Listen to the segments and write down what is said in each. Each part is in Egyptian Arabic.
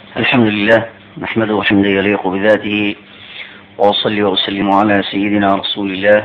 الحمد لله نحمده حمدا يليق بذاته وأصلي وأسلم على سيدنا رسول الله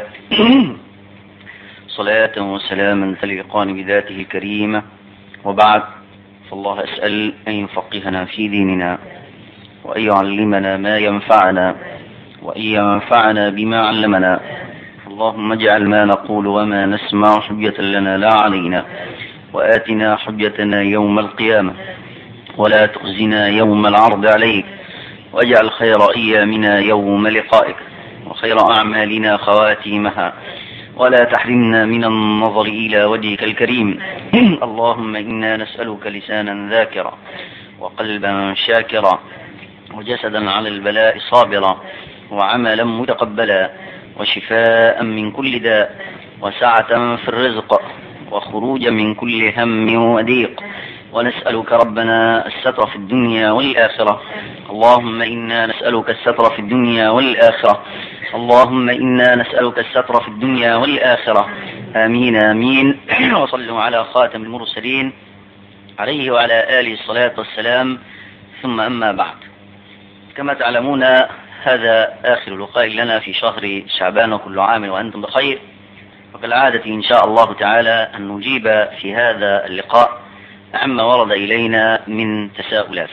صلاة وسلاما تليقان بذاته الكريمة وبعد فالله أسأل أن يفقهنا في ديننا وأن يعلمنا ما ينفعنا وأن ينفعنا بما علمنا اللهم اجعل ما نقول وما نسمع حجة لنا لا علينا وآتنا حجتنا يوم القيامة ولا تخزنا يوم العرض عليك واجعل خير أيامنا يوم لقائك وخير أعمالنا خواتيمها ولا تحرمنا من النظر إلى وجهك الكريم اللهم إنا نسألك لسانا ذاكرا وقلبا شاكرا وجسدا على البلاء صابرا وعملا متقبلا وشفاء من كل داء وسعة في الرزق وخروجا من كل هم وضيق ونسألك ربنا الستر في الدنيا والآخرة اللهم إنا نسألك الستر في الدنيا والآخرة اللهم إنا نسألك الستر في الدنيا والآخرة آمين آمين وصلوا على خاتم المرسلين عليه وعلى آله الصلاة والسلام ثم أما بعد كما تعلمون هذا آخر لقاء لنا في شهر شعبان وكل عام وأنتم بخير وكالعادة إن شاء الله تعالى أن نجيب في هذا اللقاء عما ورد إلينا من تساؤلات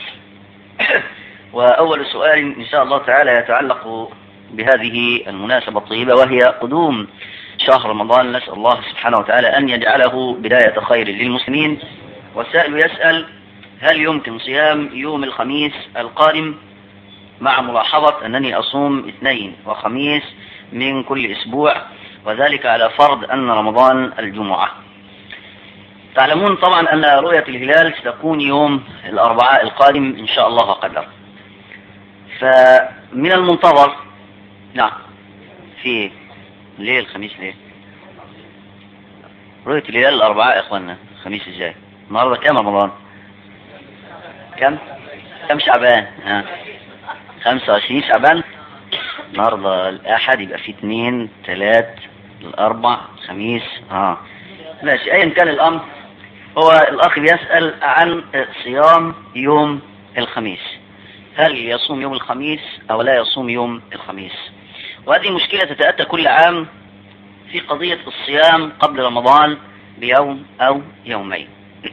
وأول سؤال إن شاء الله تعالى يتعلق بهذه المناسبة الطيبة وهي قدوم شهر رمضان نسأل الله سبحانه وتعالى أن يجعله بداية خير للمسلمين والسائل يسأل هل يمكن صيام يوم الخميس القادم مع ملاحظة أنني أصوم اثنين وخميس من كل أسبوع وذلك على فرض أن رمضان الجمعة تعلمون طبعا أن رؤية الهلال ستكون يوم الأربعاء القادم إن شاء الله قدر فمن المنتظر نعم في ليه الخميس ليه رؤية الهلال الأربعاء يا إخواننا الخميس الجاي النهاردة كام رمضان كم كم شعبان ها 25 شعبان النهارده الأحد يبقى في اثنين ثلاث الأربع خميس اه ماشي أيا كان الأمر هو الأخ بيسأل عن صيام يوم الخميس هل يصوم يوم الخميس أو لا يصوم يوم الخميس وهذه مشكلة تتأتى كل عام في قضية الصيام قبل رمضان بيوم أو يومين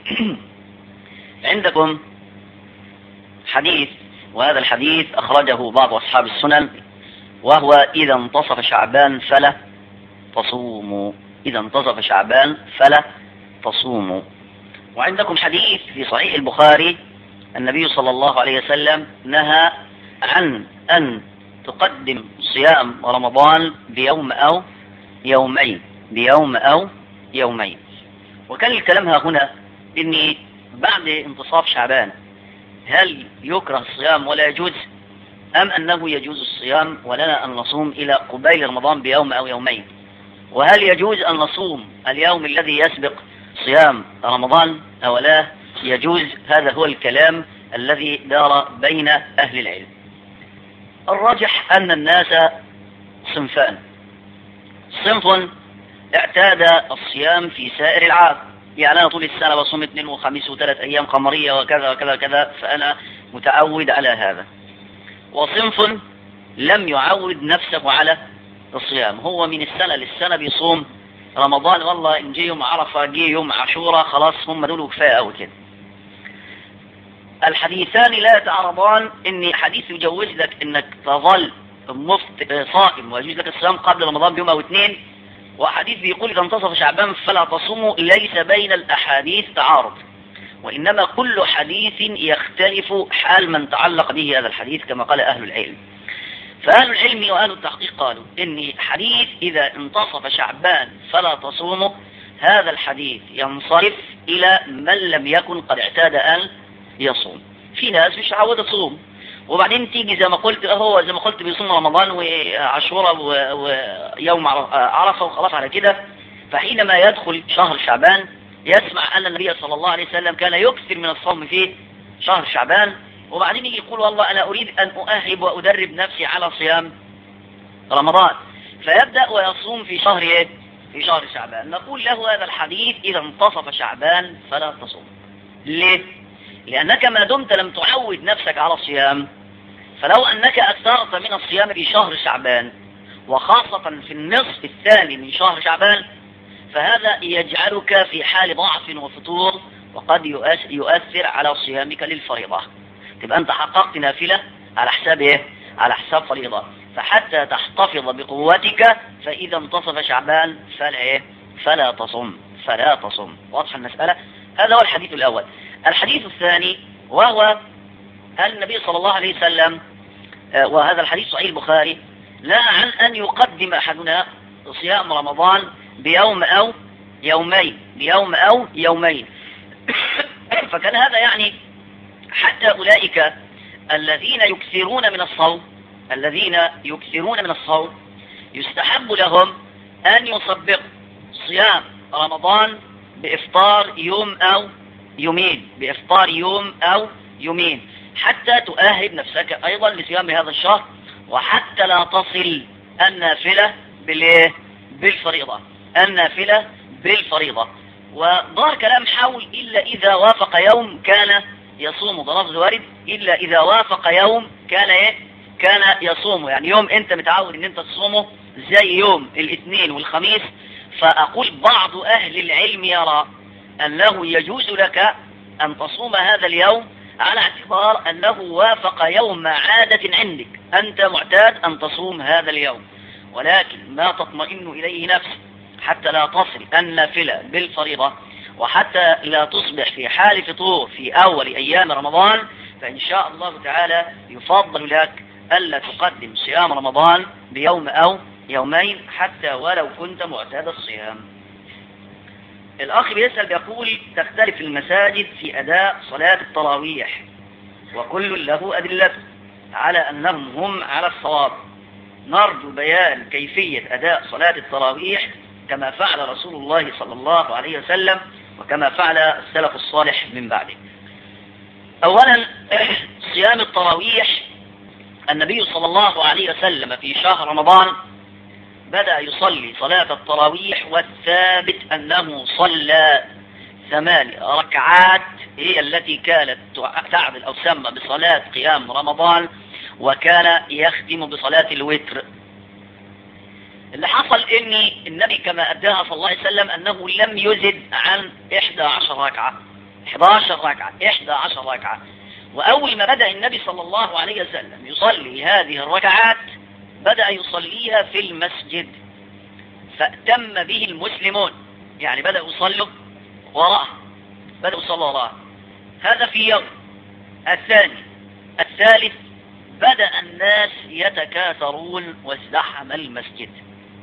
عندكم حديث وهذا الحديث أخرجه بعض أصحاب السنن وهو إذا انتصف شعبان فلا تصوموا إذا انتصف شعبان فلا تصوموا وعندكم حديث في صحيح البخاري النبي صلى الله عليه وسلم نهى عن أن تقدم صيام رمضان بيوم أو يومين بيوم أو يومين وكان الكلام ها هنا إني بعد انتصاف شعبان هل يكره الصيام ولا يجوز أم أنه يجوز الصيام ولنا أن نصوم إلى قبيل رمضان بيوم أو يومين وهل يجوز أن نصوم اليوم الذي يسبق صيام رمضان أو لا يجوز هذا هو الكلام الذي دار بين أهل العلم الراجح أن الناس صنفان صنف اعتاد الصيام في سائر العام يعني أنا طول السنة بصوم اثنين وخميس وثلاث أيام قمرية وكذا وكذا وكذا فأنا متعود على هذا وصنف لم يعود نفسه على الصيام هو من السنة للسنة بيصوم رمضان والله إن جه يوم عرفة جه يوم عاشوراء خلاص هم دول كفاية أو كده الحديثان لا يتعارضان إن حديث يجوز لك إنك تظل مفت صائم ويجوز لك الصيام قبل رمضان بيوم أو اثنين وحديث بيقول إذا انتصف شعبان فلا تصوموا ليس بين الأحاديث تعارض وإنما كل حديث يختلف حال من تعلق به هذا الحديث كما قال أهل العلم فأهل العلم وأهل التحقيق قالوا إن حديث إذا انتصف شعبان فلا تصوموا هذا الحديث ينصرف إلى من لم يكن قد اعتاد أن يصوم في ناس مش عاودة تصوم وبعدين تيجي زي ما قلت هو زي ما قلت بيصوم رمضان وعاشوراء ويوم عرفة وخلاص على كده فحينما يدخل شهر شعبان يسمع أن النبي صلى الله عليه وسلم كان يكثر من الصوم في شهر شعبان وبعدين يجي يقول والله أنا أريد أن أؤهب وأدرب نفسي على صيام رمضان فيبدأ ويصوم في شهر إيه؟ في شهر شعبان نقول له هذا الحديث إذا انتصف شعبان فلا تصوم ليه؟ لأنك ما دمت لم تعود نفسك على الصيام فلو أنك أكثرت من الصيام في شهر شعبان وخاصة في النصف الثاني من شهر شعبان فهذا يجعلك في حال ضعف وفتور وقد يؤثر على صيامك للفريضة تبقى أنت حققت نافلة على حساب إيه؟ على حساب فريضة فحتى تحتفظ بقوتك فإذا انتصف شعبان فلا إيه؟ فلا تصم فلا تصم واضح المسألة هذا هو الحديث الأول الحديث الثاني وهو النبي صلى الله عليه وسلم آه، وهذا الحديث صحيح البخاري لا عن أن يقدم أحدنا صيام رمضان بيوم أو يومين بيوم أو يومين فكان هذا يعني حتى أولئك الذين يكثرون من الصوم الذين يكثرون من الصوم يستحب لهم أن يصبقوا صيام رمضان بإفطار يوم أو يومين بإفطار يوم أو يومين حتى تؤهب نفسك أيضا لصيام هذا الشهر وحتى لا تصل النافلة بالايه بالفريضة النافلة بالفريضة وظهر كلام حول إلا إذا وافق يوم كان يصوم ضرب وارد إلا إذا وافق يوم كان إيه كان يصومه يعني يوم أنت متعود أن أنت تصومه زي يوم الاثنين والخميس فأقول بعض أهل العلم يرى أنه يجوز لك أن تصوم هذا اليوم على اعتبار أنه وافق يوم عادة عندك أنت معتاد أن تصوم هذا اليوم ولكن ما تطمئن إليه نفسك حتى لا تصل النافلة بالفريضة وحتى لا تصبح في حال فطور في أول أيام رمضان فإن شاء الله تعالى يفضل لك ألا تقدم صيام رمضان بيوم أو يومين حتى ولو كنت معتاد الصيام الأخ بيسأل بيقول تختلف المساجد في أداء صلاة التراويح وكل له أدلته على أنهم هم على الصواب نرجو بيان كيفية أداء صلاة التراويح كما فعل رسول الله صلى الله عليه وسلم وكما فعل السلف الصالح من بعده أولا صيام التراويح النبي صلى الله عليه وسلم في شهر رمضان بدأ يصلي صلاة التراويح والثابت أنه صلى ثمان ركعات هي التي كانت تعدل أو تسمى بصلاة قيام رمضان وكان يختم بصلاة الوتر اللي حصل ان النبي كما اداها صلى الله عليه وسلم انه لم يزد عن 11 ركعة 11 ركعة 11 ركعة واول ما بدأ النبي صلى الله عليه وسلم يصلي هذه الركعات بدأ يصليها في المسجد فأتم به المسلمون يعني بدأوا يصلوا وراءه بدأوا يصلوا وراءه هذا في يوم الثاني الثالث بدأ الناس يتكاثرون وازدحم المسجد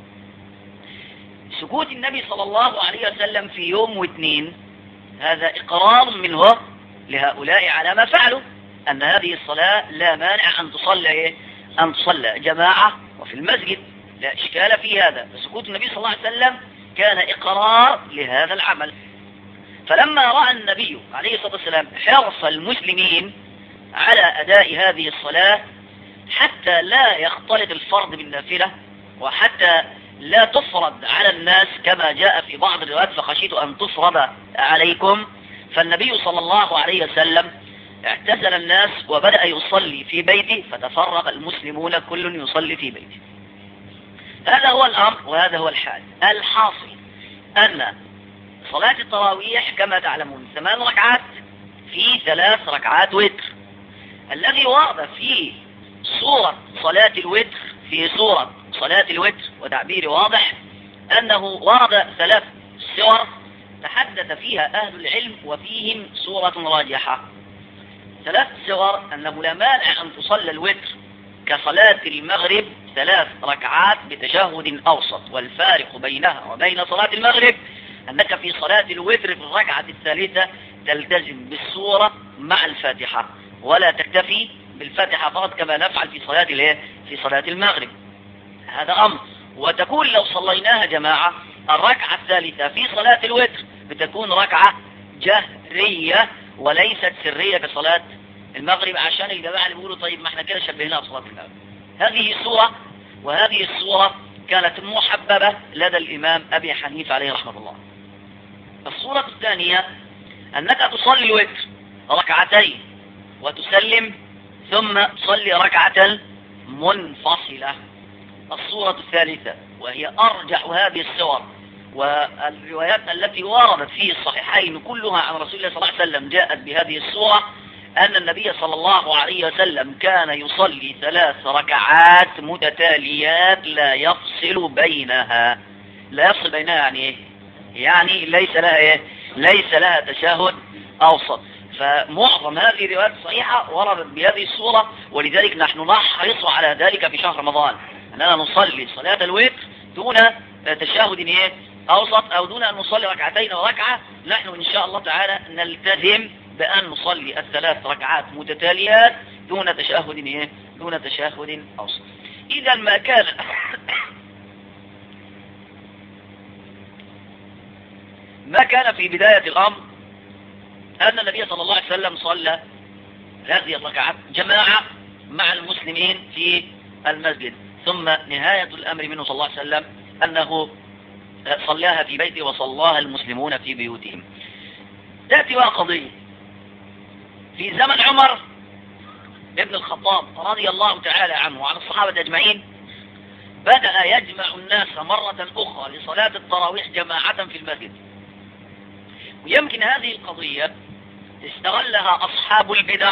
سكوت النبي صلى الله عليه وسلم في يوم واثنين هذا إقرار منه لهؤلاء على ما فعلوا أن هذه الصلاة لا مانع أن تصلى إيه؟ أن تصلى جماعة وفي المسجد لا إشكال في هذا فسكوت النبي صلى الله عليه وسلم كان إقرار لهذا العمل فلما رأى النبي عليه الصلاة والسلام حرص المسلمين على أداء هذه الصلاة حتى لا يختلط الفرض بالنافلة وحتى لا تفرض على الناس كما جاء في بعض الروايات فخشيت أن تفرض عليكم فالنبي صلى الله عليه وسلم اعتزل الناس وبدأ يصلي في بيته فتفرق المسلمون كل يصلي في بيته هذا هو الأمر وهذا هو الحال الحاصل أن صلاة التراويح كما تعلمون ثمان ركعات في ثلاث ركعات وتر الذي ورد في صورة صلاة الوتر في صورة صلاة الوتر وتعبير واضح أنه ورد ثلاث سور تحدث فيها أهل العلم وفيهم صورة راجحة ثلاث سور أنه لا مانع أن تصلى الوتر كصلاة المغرب ثلاث ركعات بتشهد أوسط والفارق بينها وبين صلاة المغرب أنك في صلاة الوتر في الركعة الثالثة تلتزم بالسورة مع الفاتحة ولا تكتفي بالفاتحة فقط كما نفعل في صلاة الايه في صلاة المغرب هذا أمر وتكون لو صليناها جماعة الركعة الثالثة في صلاة الوتر بتكون ركعة جهرية وليست سرية كصلاة المغرب عشان الجماعة اللي بيقولوا طيب ما احنا كده شبهناها بصلاة المغرب هذه الصورة وهذه الصورة كانت محببة لدى الإمام أبي حنيفة عليه رحمة الله الصورة الثانية أنك تصلي الوتر ركعتين وتسلم ثم تصلي ركعة منفصلة الصورة الثالثة وهي أرجح هذه الصور والروايات التي وردت في الصحيحين كلها عن رسول الله صلى الله عليه وسلم جاءت بهذه الصورة أن النبي صلى الله عليه وسلم كان يصلي ثلاث ركعات متتاليات لا يفصل بينها لا يفصل بينها يعني ايه يعني ليس لها ايه ليس لها تشهد اوسط فمعظم هذه الروايات الصحيحة وردت بهذه الصورة ولذلك نحن نحرص على ذلك في شهر رمضان أننا نصلي صلاة الوتر دون تشهد ايه اوسط او دون ان نصلي ركعتين وركعة نحن ان شاء الله تعالى نلتزم بان نصلي الثلاث ركعات متتاليات دون تشهد ايه دون تشهد اوسط اذا ما كان ما كان في بداية الامر ان النبي صلى الله عليه وسلم صلى هذه الركعات جماعة مع المسلمين في المسجد ثم نهاية الامر منه صلى الله عليه وسلم انه صلاها في بيته وصلاها المسلمون في بيوتهم تأتي بقى قضية في زمن عمر ابن الخطاب رضي الله تعالى عنه وعن الصحابة أجمعين بدأ يجمع الناس مرة أخرى لصلاة التراويح جماعة في المسجد ويمكن هذه القضية استغلها أصحاب البدع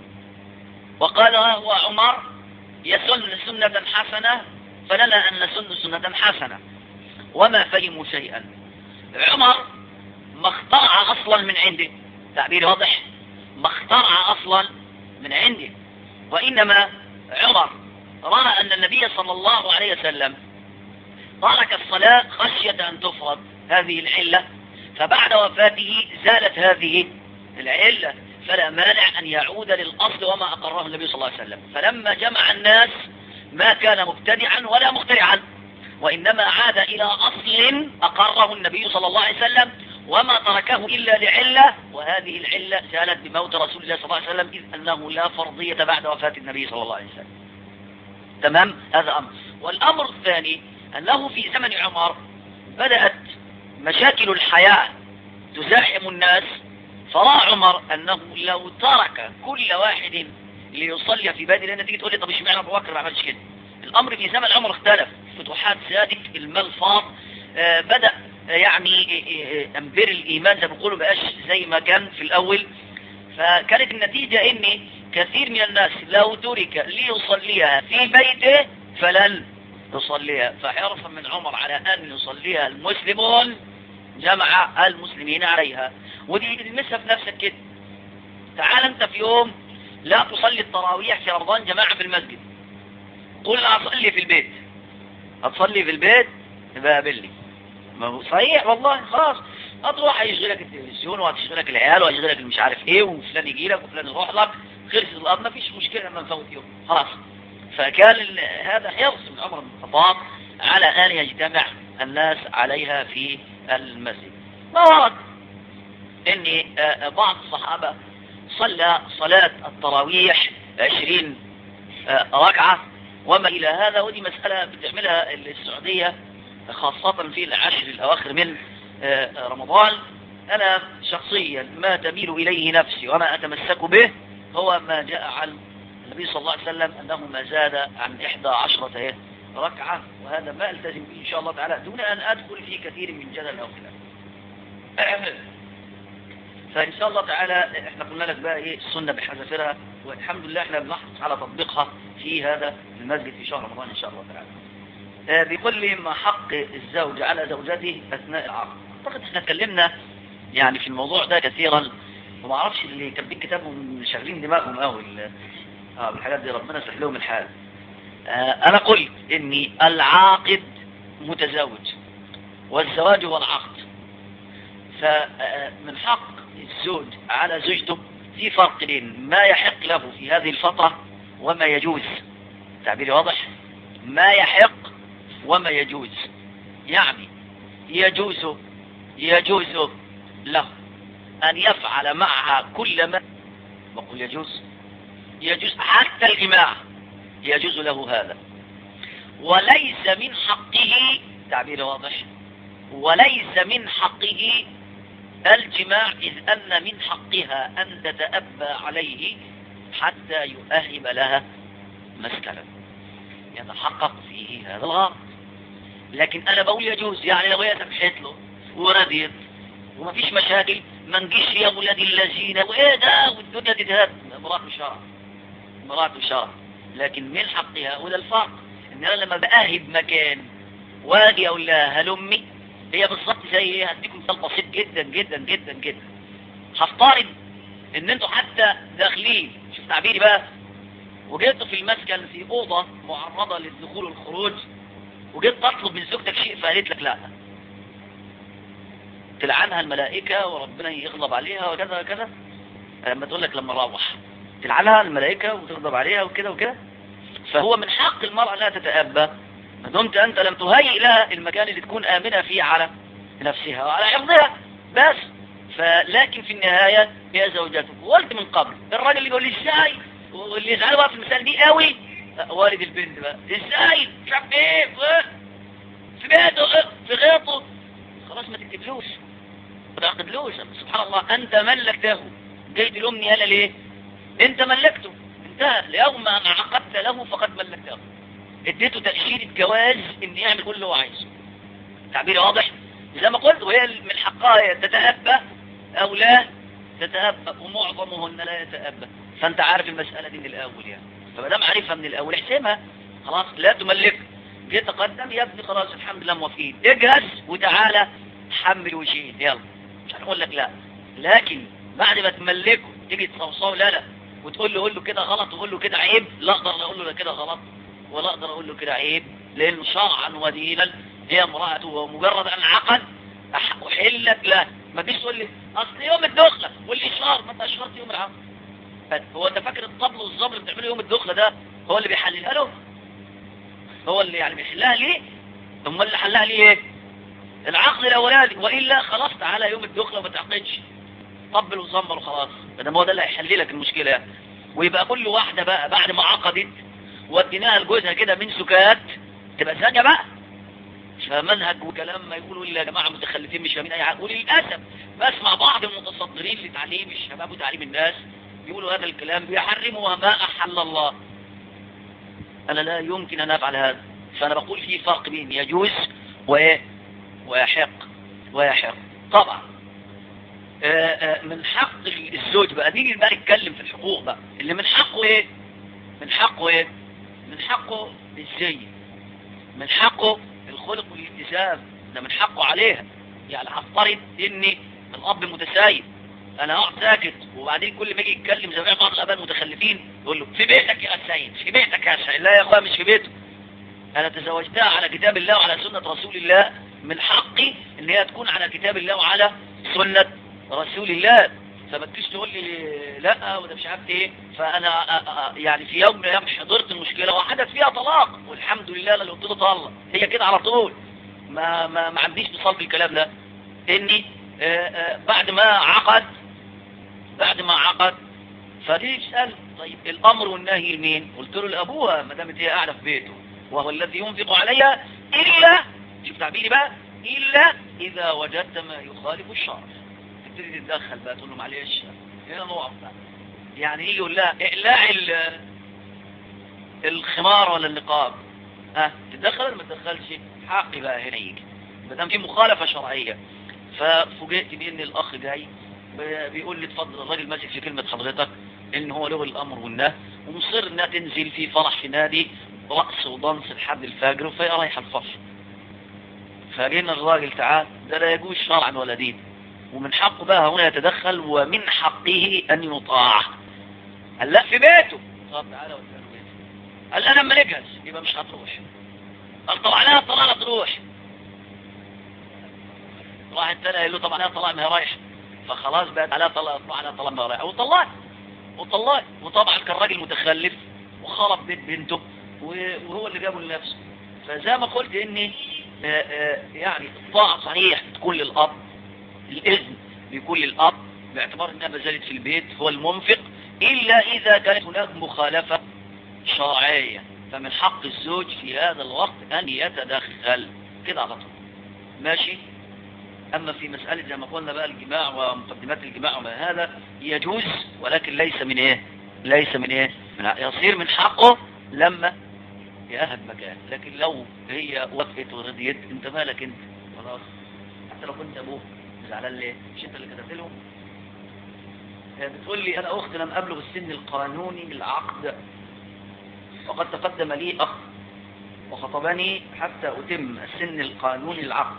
وقال هو عمر يسن سنة حسنة فلنا أن نسن سنة حسنة وما فهموا شيئا عمر ما اخترع اصلا من عنده تعبير واضح ما اخترع اصلا من عنده وانما عمر رأى ان النبي صلى الله عليه وسلم ترك الصلاة خشية ان تفرض هذه العلة فبعد وفاته زالت هذه العلة فلا مانع ان يعود للاصل وما اقره النبي صلى الله عليه وسلم فلما جمع الناس ما كان مبتدعا ولا مخترعا وإنما عاد إلى أصل أقره النبي صلى الله عليه وسلم وما تركه إلا لعلة وهذه العلة زالت بموت رسول الله صلى الله عليه وسلم إذ أنه لا فرضية بعد وفاة النبي صلى الله عليه وسلم تمام هذا أمر والأمر الثاني أنه في زمن عمر بدأت مشاكل الحياة تزاحم الناس فرأى عمر أنه لو ترك كل واحد ليصلي في بيته لأن تيجي تقول لي طب اشمعنى أبو بكر ما عملش كده الأمر في زمن عمر اختلف فتوحات زادت المال فاض آه بدأ يعني أنبير الإيمان زي ما بيقولوا بقاش زي ما كان في الأول فكانت النتيجة إن كثير من الناس لو ترك ليصليها في بيته فلن يصليها فحرصا من عمر على أن يصليها المسلمون جمع المسلمين عليها ودي تلمسها في نفسك كده تعال انت في يوم لا تصلي التراويح في رمضان جماعة في المسجد قل أصلي في البيت هتصلي في البيت يبقى قابلني ما هو صحيح والله خلاص هتروح هيشغلك التلفزيون وهتشغلك العيال وهيشغلك مش عارف ايه وفلان يجي لك وفلان يروح لك خلص الارض ما فيش مشكله لما نفوت يوم خلاص فكان هذا حرص من عمر بن الخطاب على ان يجتمع الناس عليها في المسجد ما ورد ان بعض الصحابه صلى صلاه التراويح عشرين ركعه وما إلى هذا ودي مسألة بتعملها السعودية خاصة في العشر الأواخر من رمضان أنا شخصيا ما تميل إليه نفسي وما أتمسك به هو ما جاء عن النبي صلى الله عليه وسلم أنه ما زاد عن إحدى عشرة ركعة وهذا ما ألتزم به إن شاء الله تعالى دون أن أدخل في كثير من جدل أو خلاف فإن شاء الله تعالى احنا قلنا لك بقى ايه السنة بحذافيرها والحمد لله احنا بنحرص على تطبيقها في هذا المسجد في شهر رمضان ان شاء الله تعالى آه بيقول لي ما حق الزوج على زوجته اثناء العقد اعتقد احنا اتكلمنا يعني في الموضوع ده كثيرا وما اعرفش اللي كاتبين كتابهم شاغلين دماغهم قوي اه بالحاجات دي ربنا يصلح لهم الحال آه انا قلت اني العاقد متزوج والزواج هو العقد فمن حق الزوج على زوجته في فرق بين ما يحق له في هذه الفترة وما يجوز تعبيري واضح ما يحق وما يجوز يعني يجوز يجوز له أن يفعل معها كل ما بقول يجوز يجوز حتى الجماع يجوز له هذا وليس من حقه تعبير واضح وليس من حقه الجماع إذ أن من حقها أن تتأبى عليه حتى يؤهب لها مسكنا يتحقق فيه هذا الغرض لكن أنا بقول يجوز يعني لو هي سمحت له ورضيت وما فيش مشاكل ما نجيش يا ولاد الذين وايه ده والدنيا تتهد مرات وشرع مرات وشرع لكن من حقها وده الفرق ان انا لما بأهب مكان واجي اقول لها هلمي هي بالظبط زي ايه هديكم مثال بسيط جدا جدا جدا جدا هفترض ان انتوا حتى داخلين شوف تعبيري بقى وجيتوا في المسكن في اوضه معرضه للدخول والخروج وجيت تطلب من زوجتك شيء فقالت لك لا تلعنها الملائكة وربنا يغضب عليها وكذا وكذا لما تقول لك لما اروح تلعنها الملائكة وتغضب عليها وكذا وكذا فهو من حق المرأة لا تتأبى ما دمت أنت لم تهيئ لها المكان اللي تكون آمنة فيه على نفسها وعلى حفظها بس فلكن في النهاية هي زوجتك وقلت من قبل الراجل اللي يقول لي ازاي واللي يزعل بقى في المسألة دي قوي والد البنت بقى ازاي مش عارف ايه في بيته في غيطه خلاص ما تكتبلوش ما تعقدلوش سبحان الله انت ملكته جاي تلومني انا ليه انت ملكته انتهى ليوم ما عقدت له فقد ملكته اديته تأشيرة جواز ان يعمل كل اللي هو عايزه تعبيري واضح زي ما قلت وهي من حقها تتأبى او لا تتأبى ومعظمهن لا يتأبى فانت عارف المسألة دي من الاول يعني فما دام عارفها من الاول احسمها خلاص لا تملك جه تقدم يا ابني خلاص الحمد لله موافقين اجهز وتعالى حمل وشيل يلا مش هنقول لك لا لكن بعد ما تملكه تيجي تصوصوه لا لا وتقول له قول له كده غلط وقول له كده عيب لا اقدر اقول له كده غلط ولا اقدر اقول له كده عيب لانه شرعا ودينا هي امراته ومجرد ان عقد احلك له ما تجيش تقول لي اصل يوم الدخله والاشهار ما انت اشهرت يوم العقد هو انت فاكر الطبل والزبر اللي بتعمله يوم الدخله ده هو اللي بيحللها له هو اللي يعني بيحلها ليه ثم اللي حلها ليه ايه العقد الاولاني والا خلاص تعالى يوم الدخله وما تعقدش طبل وزمر وخلاص ده هو ده اللي هيحل لك المشكله يعني. ويبقى كل واحده بقى بعد ما عقدت وديناها لجوزها كده من سكات تبقى ثانيه بقى فمنهج وكلام ما يقولوا يا جماعه متخلفين مش فاهمين اي حاجه وللاسف بسمع بعض المتصدرين لتعليم الشباب وتعليم الناس يقولوا هذا الكلام بيحرموا ما احل الله انا لا يمكن ان افعل هذا فانا بقول في فرق بين يجوز وايه ويحق ويحق طبعا آآ آآ من حق الزوج بقى نيجي بقى نتكلم في الحقوق بقى اللي من حقه ايه من حقه ايه من حقه الزي من حقه الخلق والالتزام ده من حقه عليها يعني هفترض اني الاب متسايب انا اقعد ساكت وبعدين كل ما يجي يتكلم زي ما بعض الاباء المتخلفين يقول له في بيتك يا سيد في بيتك يا سيد لا يا اخويا مش في بيته انا تزوجتها على كتاب الله وعلى سنة رسول الله من حقي ان هي تكون على كتاب الله وعلى سنة رسول الله فما تجيش تقول لي لا وده مش عارف ايه فانا يعني في يوم من الايام حضرت المشكله وحدث فيها طلاق والحمد لله انا اللي قلت له طلق هي كده على طول ما ما ما عنديش بصلب الكلام ده اني آآ آآ بعد ما عقد بعد ما عقد فدي يسأل طيب الامر والنهي لمين قلت له لابوها ما دامت هي قاعده في بيته وهو الذي ينفق عليها الا شوف تعبيري بقى الا اذا وجدت ما يخالف الشرع تبتدي تتدخل بقى تقول له معلش هنا نقف بقى يعني يجي يقول لها اقلاع الخمار ولا النقاب ها تتدخل ولا ما تتدخلش حقي بقى هنا يجي ما دام في مخالفه شرعيه ففوجئت بان الاخ جاي بيقول لي اتفضل الراجل ماسك في كلمه حضرتك ان هو له الامر والنهي ومصر انها تنزل في فرح في نادي رقص ودنس لحد الفجر فهي رايحه الفرح فجينا الراجل تعال ده لا يجوز شرعا ولا دين ومن حقه بقى هنا يتدخل ومن حقه ان يطاع قال لا في بيته طب تعالى ودينا بيته قال انا اما نجهز يبقى مش هتروح قال طب عليها طلع تروح راح التاني قال له طب عليها طلع ما هي رايحه فخلاص بقت عليها طلع عليها طلع ما هي رايحه وطلعت وطلعت وطبعا كان راجل متخلف وخرب بيت بنته وهو اللي جابه لنفسه فزي ما قلت اني آآ آآ يعني الطاعة صحيح تكون للأب الإذن بيكون للأب باعتبار انها ما زالت في البيت هو المنفق إلا إذا كانت هناك مخالفة شرعية فمن حق الزوج في هذا الوقت أن يتدخل كده على طول ماشي أما في مسألة زي ما قلنا بقى الجماع ومقدمات الجماع وما هذا يجوز ولكن ليس من إيه ليس من إيه من يصير من حقه لما يأهل مكان لكن لو هي وقفت ورضيت انت مالك انت خلاص حتى لو كنت ابوه زعلان ليه مش انت اللي كتبت لهم هي بتقول لي انا اخت لم ابلغ السن القانوني للعقد وقد تقدم لي اخ وخطبني حتى اتم السن القانوني للعقد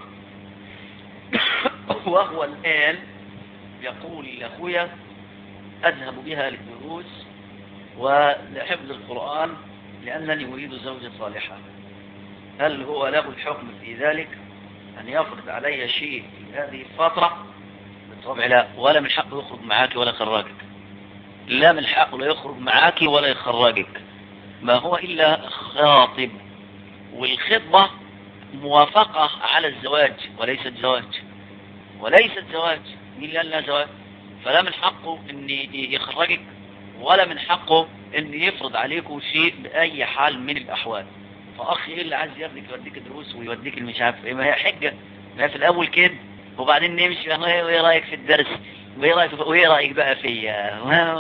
وهو الان يقول لاخويا اذهب بها للدروس ولحفظ القرآن لأنني أريد زوجة صالحة هل هو له الحكم في ذلك أن يفرض علي شيء في هذه الفترة بالطبع لا ولا من حقه يخرج معاك ولا يخرجك لا من حقه لا يخرج معاك ولا يخرجك ما هو إلا خاطب والخطبة موافقة على الزواج وليست زواج وليست زواج مين اللي قال لها زواج فلا من حقه ان يخرجك ولا من حقه ان يفرض عليكم شيء باي حال من الاحوال فاخي ايه اللي عايز ياخدك يوديك دروس ويوديك مش عارف ايه ما هي حجه ما هي في الاول كده وبعدين نمشي وايه رايك في الدرس وايه رايك وايه رايك بقى فيا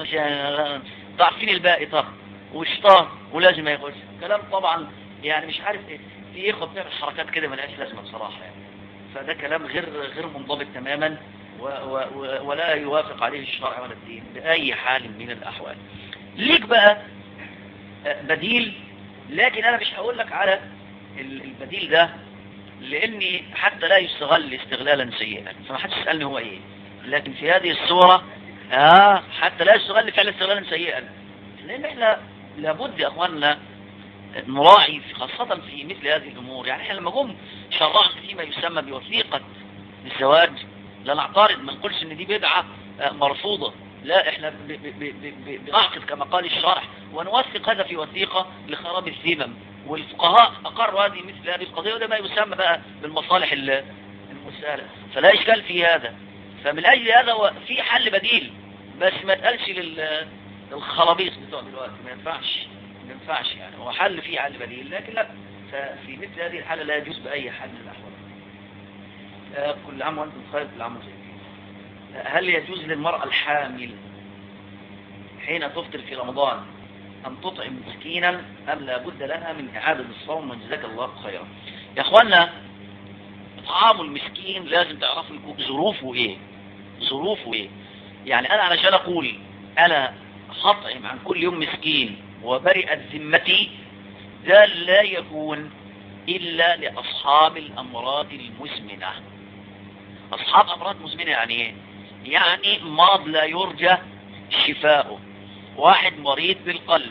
ضعفين الباقي طب وشطار ولازم يخش كلام طبعا يعني مش عارف ايه في اخوه بتعمل حركات كده ملهاش لازمه بصراحه يعني فده كلام غير غير منضبط تماما و و و ولا يوافق عليه الشرع ولا الدين بأي حال من الأحوال ليك بقى بديل لكن أنا مش هقول لك على البديل ده لأني حتى لا يستغل استغلالا سيئا فما حدش يسألني هو إيه لكن في هذه الصورة آه حتى لا يستغل فعلا استغلالا سيئا لأن إحنا لابد يا أخواننا نراعي خاصة في مثل هذه الأمور يعني إحنا لما جم شرعنا فيما يسمى بوثيقة الزواج لا نعترض ما نقولش ان دي بدعة مرفوضة لا احنا بنعقد كما قال الشرح ونوثق هذا في وثيقة لخراب الذمم والفقهاء اقروا هذه مثل هذه القضية وده ما يسمى بقى بالمصالح المسألة فلا اشكال في هذا فمن اجل هذا في حل بديل بس ما تقالش للخرابيص بتوع دلوقتي ما ينفعش ما ينفعش يعني هو حل فيه حل بديل لكن لا ففي مثل هذه الحالة لا يجوز بأي حل من الأحوال كل عام وأنتم بخير كل عام وانتم هل يجوز للمرأة الحامل حين تفطر في رمضان أن تطعم مسكينا أم لا بد لها من إعادة الصوم وجزاك الله خيرا يا أخوانا إطعام المسكين لازم تعرفوا ظروفه إيه ظروفه إيه يعني أنا علشان أقول أنا هطعم عن كل يوم مسكين وبرئت ذمتي ده لا يكون إلا لأصحاب الأمراض المزمنة أصحاب أمراض مزمنة يعني إيه؟ يعني مرض لا يرجى شفاؤه واحد مريض بالقلب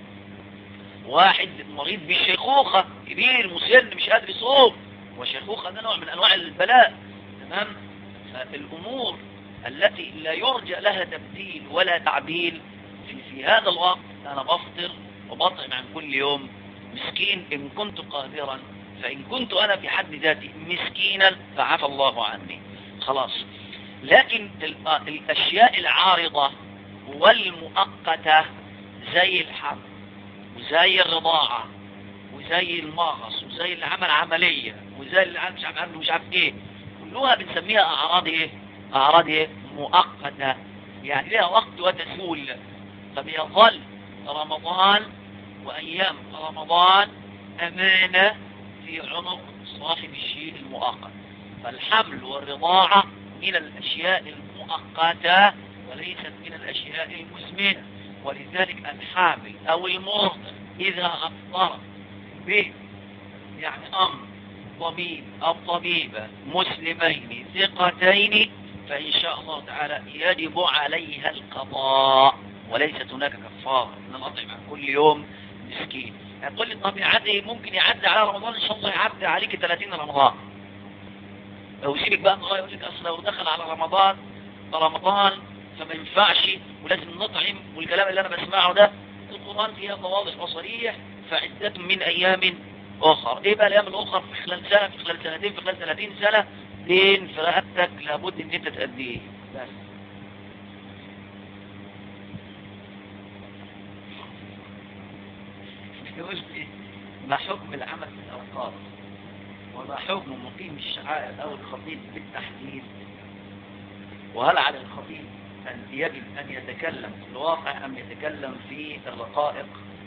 واحد مريض بالشيخوخة كبير مسن مش قادر يصوم والشيخوخة ده نوع من أنواع البلاء تمام فالأمور التي لا يرجى لها تبديل ولا تعديل في, في هذا الوقت أنا بفطر وبطعم عن كل يوم مسكين إن كنت قادرا فإن كنت أنا في حد ذاتي مسكينا فعفى الله عني خلاص لكن الأشياء العارضة والمؤقتة زي الحمل وزي الرضاعة وزي المغص وزي اللي عمل عملية وزي اللي مش عارف عنده مش عارف ايه كلها بنسميها أعراض ايه أعراض ايه مؤقتة يعني لها وقت وتسول فبيظل رمضان وأيام رمضان أمانة في عنق صاحب الشيء المؤقت فالحمل والرضاعة من الأشياء المؤقتة وليست من الأشياء المزمنة ولذلك الحامل أو المرضع إذا أفطر به يعني أمر طبيب أو طبيبة مسلمين ثقتين فإن شاء الله تعالى يجب عليها القضاء وليست هناك كفارة نطعم عن كل يوم مسكين هتقول لي طب يعدي ممكن يعدي على رمضان ان شاء الله يعدي عليك 30 رمضان لو سيبك بقى الله يقول لك اصل لو دخل على رمضان رمضان فما ينفعش ولازم نطعم والكلام اللي انا بسمعه ده القرآن فيها واضح وصريح فعدة من ايام اخر ايه بقى الايام الاخر في خلال سنة في خلال سنتين في خلال 30 سنة دين في رقبتك لابد ان انت تأديه بس يقول ما حكم العمل في الأوقات وما حكم مقيم الشعائر أو الخطيب بالتحديد وهل على الخطيب أن يجب أن يتكلم في الواقع أم يتكلم في الرقائق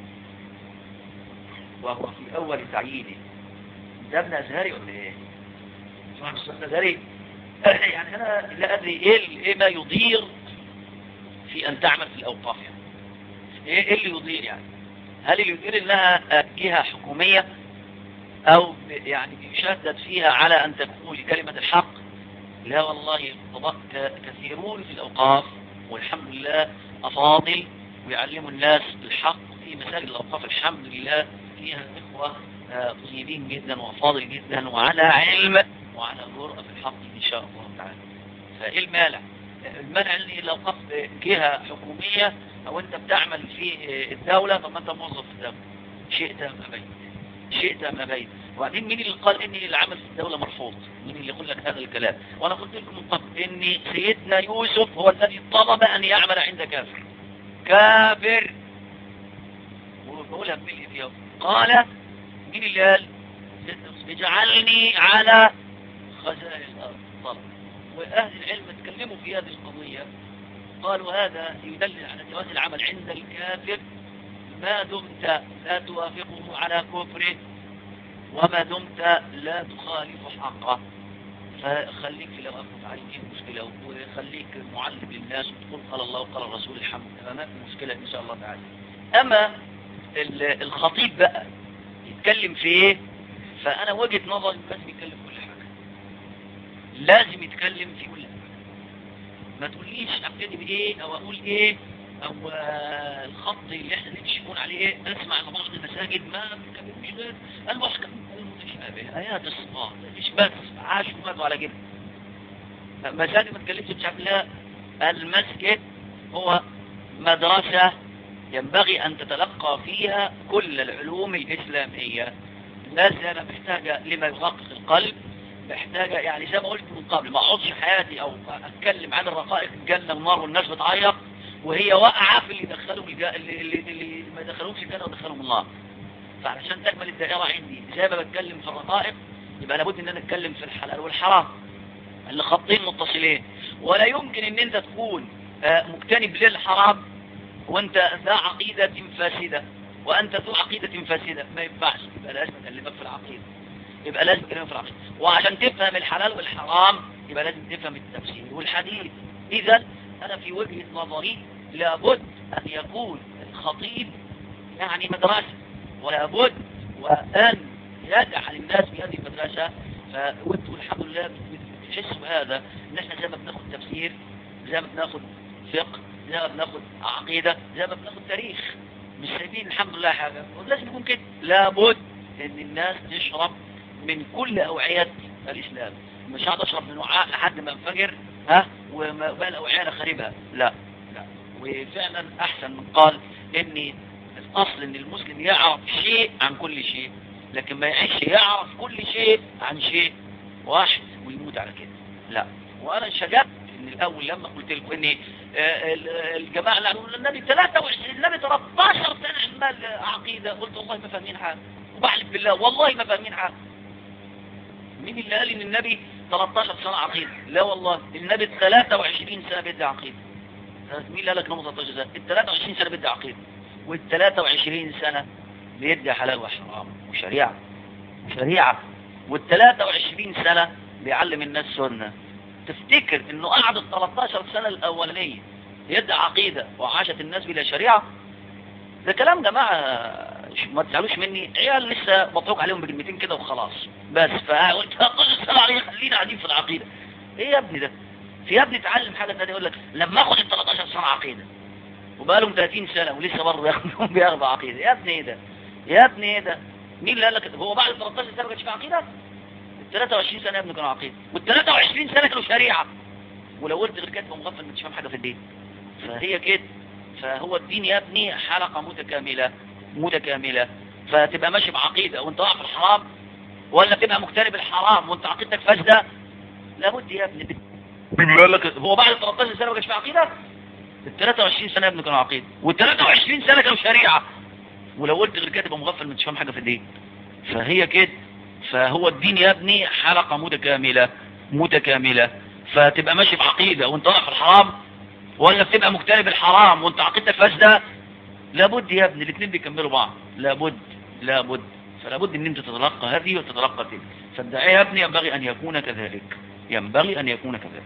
وهو في أول تعيينه ده ابن أزهري ولا إيه؟ ابن أزهري يعني أنا لا أدري إيه, إيه ما يضير في أن تعمل في الأوقاف يعني إيه, إيه اللي يضير يعني هل اللي يضير إنها جهة حكومية أو يعني يشدد فيها على أن تقول كلمة الحق لا والله كثيرون في الأوقاف والحمد لله أفاضل ويعلموا الناس الحق في مساجد الأوقاف الحمد لله فيها إخوة طيبين جدا وأفاضل جدا وعلى علم وعلى جرأة في الحق إن شاء الله تعالى فإيه المانع المانع ان الأوقاف جهة حكومية أو أنت بتعمل في الدولة طب ما أنت موظف في الدولة شئت أم أبيت شئت أم أبيت وبعدين مين اللي قال ان العمل في الدولة مرفوض مين اللي يقول لك هذا الكلام وانا قلت لكم من قبل ان سيدنا يوسف هو الذي طلب ان يعمل عند كافر كافر وبقولها بملء فيها قال مين اللي قال اجعلني على خزائن الارض طلب واهل العلم اتكلموا في هذه القضية قالوا هذا يدلل على جواز العمل عند الكافر ما دمت لا توافقه على كفره وما دمت لا تخالف حقه فخليك لو أخذ عليك المشكلة وخليك معلم للناس وتقول قال الله وقال الرسول الحمد ما في مشكلة إن شاء الله تعالى أما الخطيب بقى يتكلم في إيه فأنا وجهة نظري لازم يتكلم كل حاجة لازم يتكلم في كل حاجة ما تقوليش أبتدي بإيه أو أقول إيه او الخط اللي احنا نمشيون عليه ايه اسمع ان بعض المساجد ما بيتكلموش غير المحكم المتشابه ايات الصفات مش بس عاشوا ماتوا على كده مساجد ما تكلمش مش عارف لا المسجد هو مدرسة ينبغي ان تتلقى فيها كل العلوم الاسلامية الناس انا محتاجة لما يرقق القلب محتاجة يعني زي ما قلت من قبل ما اقعدش حياتي او اتكلم عن الرقائق الجنة والنار والناس بتعيط وهي واقعة في اللي دخلهم اللي, اللي, اللي ما دخلهمش الجنة ودخلهم النار فعلشان تكمل الدائرة عندي زي ما بتكلم في الرقائق يبقى لابد ان انا اتكلم في الحلال والحرام اللي خطين متصلين ولا يمكن ان انت تكون مجتنب للحرام وانت ذا عقيدة فاسدة وانت ذو عقيدة فاسدة ما ينفعش يبقى لازم اكلمك في العقيدة يبقى لازم اكلمك في العقيدة وعشان تفهم الحلال والحرام يبقى لازم تفهم التفسير والحديث اذا انا في وجهة نظري لابد أن يكون الخطيب يعني مدرسة ولابد وأن يجعل الناس في هذه المدرسة فوانتوا الحمد لله بتحسوا بهذا ان احنا زي ما بناخد تفسير زي ما بناخد فقه زي ما بناخد عقيدة زي ما بناخد تاريخ مش سايبين الحمد لله حاجة ولازم يكون كده لابد ان الناس تشرب من كل اوعية الاسلام مش هقعد اشرب من وعاء لحد ما انفجر ها وما الاوعية خاربها لا وفعلا احسن من قال ان الاصل ان المسلم يعرف شيء عن كل شيء لكن ما يعيش يعرف كل شيء عن شيء واحد ويموت على كده لا وانا شجعت ان الاول لما قلت لكم ان الجماعه اللي قالوا النبي 23 النبي 13 سنه عمال عقيده قلت والله ما فاهمين حاجه وبحلف بالله والله ما فاهمين حاجه مين اللي قال ان النبي 13 سنه عقيده لا والله النبي 23 سنه بيدي عقيده مين اللي قال لك انه 13 سنه ال 23 سنه بيدي عقيده وال 23 سنه بيدي حلال وحرام وشريعه شريعه وال 23 سنه بيعلم الناس سنه تفتكر انه قعد ال 13 سنه الاولانيه يدي عقيده وعاشت الناس بلا شريعه ده كلام جماعه ما تزعلوش مني عيال لسه مطروق عليهم بكلمتين كده وخلاص بس فقلت 13 سنه عليه خلينا قاعدين في العقيده ايه يا ابني ده في يا ابني اتعلم حاجة تانية يقول لك لما اخد ال 13 سنة عقيدة وبقى لهم 30 سنة ولسه برضه ياخدهم بياخدوا عقيدة يا ابني ايه ده يا ابني ايه ده مين اللي قال لك هو بعد ال 13 سنة ما كانش في عقيدة ال 23 سنة يا ابني كانوا عقيدة وال 23 سنة كانوا شريعة ولو قلت غير كده مغفل مش فاهم حاجة في الدين فهي كده فهو الدين يا ابني حلقة متكاملة متكاملة فتبقى ماشي بعقيدة وانت واقع في الحرام ولا تبقى مجتنب الحرام وانت عقيدتك فاسدة لابد يا ابني بيقول لك هو بعد 13 سنة ما كانش في عقيدة ال 23 سنة يا ابني كانوا عقيدة وال 23 سنة كانوا شريعة ولو قلت غير كده تبقى مغفل مش فاهم حاجة في الدين فهي كده فهو الدين يا ابني حلقة متكاملة متكاملة فتبقى ماشي بعقيدة وانت واقع في الحرام ولا بتبقى مجتنب الحرام وانت عقيدتك فاسدة لابد يا ابني الاثنين بيكملوا بعض لابد لابد فلابد ان انت تتلقى هذه وتتلقى تلك فالداعية يا ابني ينبغي ان يكون كذلك ينبغي ان يكون كذلك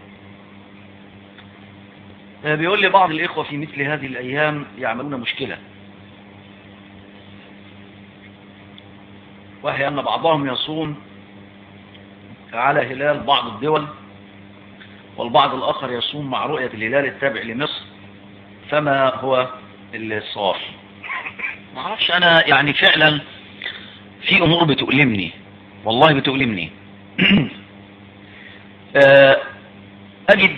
آه، بيقول لي بعض الاخوة في مثل هذه الايام يعملون مشكلة وهي ان بعضهم يصوم على هلال بعض الدول والبعض الاخر يصوم مع رؤية الهلال التابع لمصر فما هو الصواب ما اعرفش انا يعني فعلا في امور بتؤلمني والله بتؤلمني آه، اجد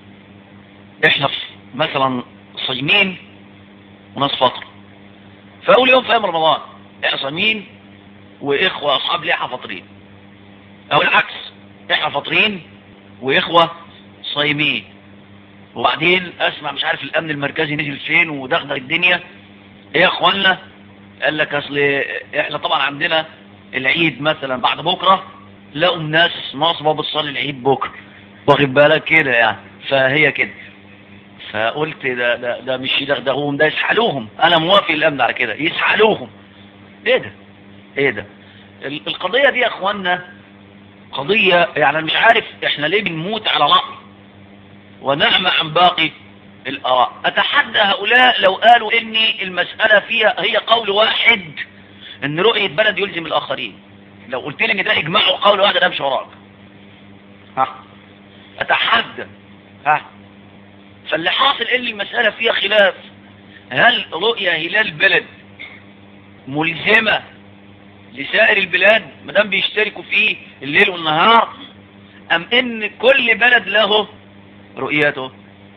احنا مثلا صايمين وناس فطر فاول يوم في ايام رمضان احنا صايمين واخوة اصحاب لحى فاطرين او العكس احنا فاطرين واخوة صايمين وبعدين اسمع مش عارف الامن المركزي نزل فين ودغدغ الدنيا ايه يا اخوانا قال لك اصل احنا طبعا عندنا العيد مثلا بعد بكرة لقوا الناس ناصبة بتصلي العيد بكرة واخد بالك كده يعني فهي كده فقلت ده, ده, ده مش يدغدغوهم ده يسحلوهم انا موافق الامن على كده يسحلوهم ايه ده ايه ده ال- القضية دي يا اخوانا قضية يعني أنا مش عارف احنا ليه بنموت على رأي ونعمة عن باقي الآراء أتحدى هؤلاء لو قالوا إن المسألة فيها هي قول واحد إن رؤية بلد يلزم الآخرين لو قلت لي إن ده إجماع وقول واحد أنا مش وراك ها أتحدى ها فاللي حاصل إن المسألة فيها خلاف هل رؤية هلال بلد ملزمة لسائر البلاد مدام بيشتركوا فيه الليل والنهار أم إن كل بلد له رؤيته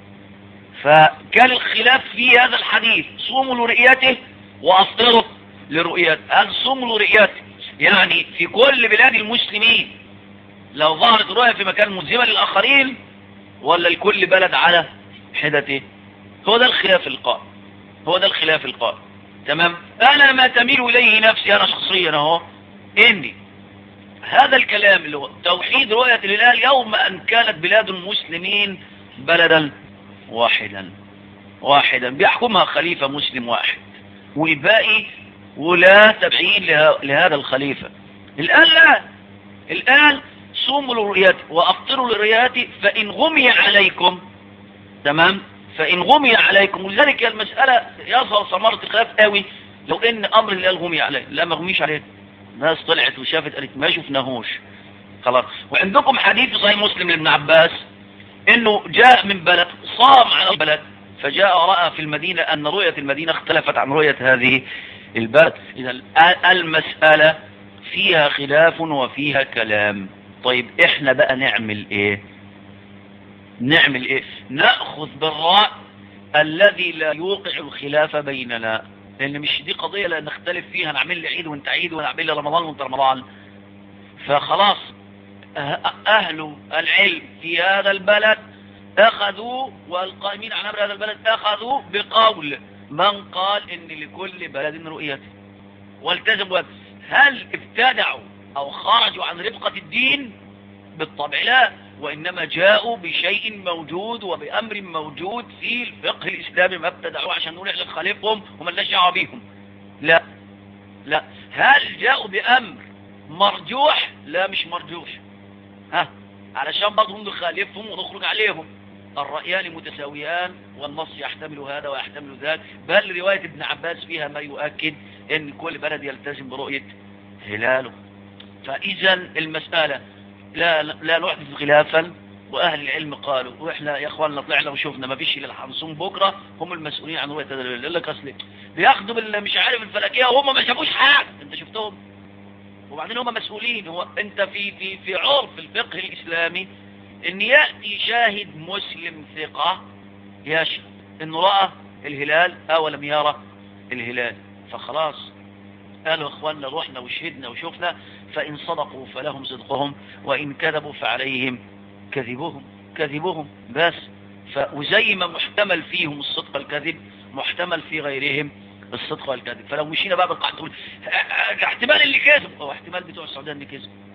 فكان الخلاف في هذا الحديث صوموا لرؤيته وأفطروا لرؤيته هل صوموا لرؤيته يعني في كل بلاد المسلمين لو ظهرت رؤية في مكان ملزمة للآخرين ولا لكل بلد على حدته هو ده الخلاف القائم هو ده الخلاف القائم تمام انا ما تميل اليه نفسي انا شخصيا اهو اني هذا الكلام اللي هو توحيد رؤية الهلال يوم ان كانت بلاد المسلمين بلدا واحدا واحدا بيحكمها خليفة مسلم واحد والباقي ولا تبعين له- لهذا الخليفة الآن لا الآن صوموا لرؤيته وأفطروا لرؤيته فإن غمي عليكم تمام فإن غمي عليكم ولذلك المسألة يظهر ثمرة الخلاف قوي لو إن أمر اللي قال غمي عليه لا ما غميش عليه ناس طلعت وشافت قالت ما شفناهوش خلاص وعندكم حديث في صحيح مسلم لابن عباس انه جاء من بلد صام على البلد فجاء ورأى في المدينة ان رؤية المدينة اختلفت عن رؤية هذه البلد اذا المسألة فيها خلاف وفيها كلام طيب احنا بقى نعمل ايه نعمل ايه نأخذ بالرأي الذي لا يوقع الخلاف بيننا لان مش دي قضية لا نختلف فيها نعمل لي عيد وانت عيد ونعمل لي رمضان وانت رمضان فخلاص أه- أهل العلم في هذا البلد أخذوا والقائمين على أمر هذا البلد أخذوا بقول من قال إن لكل بلد رؤيته والتزموا بهذا. هل ابتدعوا أو خرجوا عن رفقة الدين بالطبع لا وإنما جاءوا بشيء موجود وبأمر موجود في الفقه الإسلامي ما ابتدعوا عشان نقول احنا نخالفهم وملناش دعوه بيهم لا لا هل جاءوا بأمر مرجوح لا مش مرجوح ها علشان برضه نخالفهم ونخرج عليهم الرأيان متساويان والنص يحتمل هذا ويحتمل ذاك بل رواية ابن عباس فيها ما يؤكد ان كل بلد يلتزم برؤية هلاله فإذا المسألة لا لا نحدث خلافا واهل العلم قالوا واحنا يا اخواننا طلعنا وشفنا ما فيش الا الحمصون بكره هم المسؤولين عن رؤيه الهلال يقول لك اصل بياخدوا بال- مش عارف الفلكيه وهم ما شافوش حاجه انت شفتهم وبعدين هم مسؤولين هو انت في في في عرف الفقه الاسلامي ان ياتي شاهد مسلم ثقه يشهد انه راى الهلال او لم يرى الهلال فخلاص قالوا اخواننا رحنا وشهدنا وشفنا فان صدقوا فلهم صدقهم وان كذبوا فعليهم كذبهم كذبهم بس ف... وزي ما محتمل فيهم الصدق والكذب محتمل في غيرهم الصدق والكذب فلو مشينا بقى بالقاعده تقول اه- اه- احتمال اللي كذب او احتمال بتوع السعوديه اللي كذب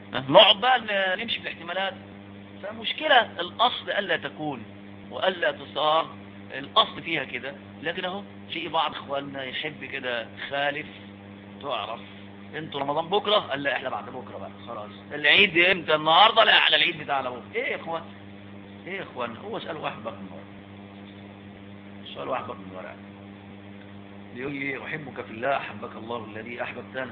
نقعد بقى نمشي في الاحتمالات فمشكلة الأصل ألا تكون وألا تصار الأصل فيها كده لكن اهو في بعض اخواننا يحب كده خالف تعرف انتوا رمضان بكرة قال لا احنا بعد بكرة بقى خلاص العيد امتى النهاردة لا على العيد بتاعنا بكرة ايه يا اخوان ايه يا اخوان هو اسأل واحد بقى من ورا سؤال واحد بقى من ورا بيقول لي احبك في الله احبك الله الذي احببتنا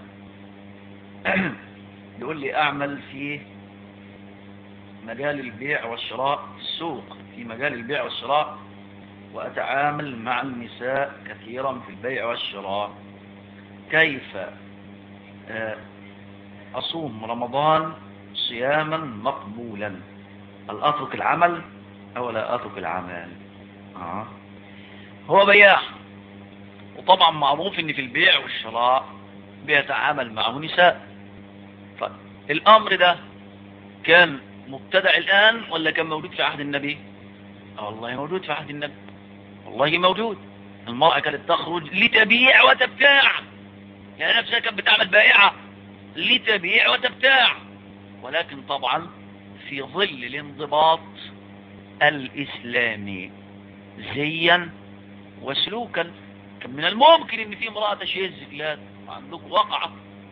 يقول لي اعمل في مجال البيع والشراء في السوق في مجال البيع والشراء وأتعامل مع النساء كثيرا في البيع والشراء كيف أصوم رمضان صياما مقبولا هل أترك العمل أو لا أترك العمل آه. هو بياع وطبعا معروف ان في البيع والشراء بيتعامل معه نساء فالامر ده كان مبتدع الان ولا كان موجود في عهد النبي والله موجود في عهد النبي والله موجود المرأة كانت تخرج لتبيع وتبتاع يعني نفسها كانت بتعمل بائعة لتبيع وتبتاع ولكن طبعا في ظل الانضباط الإسلامي زيا وسلوكا كان من الممكن ان في امرأة تشهز فيها وعندكم وقعة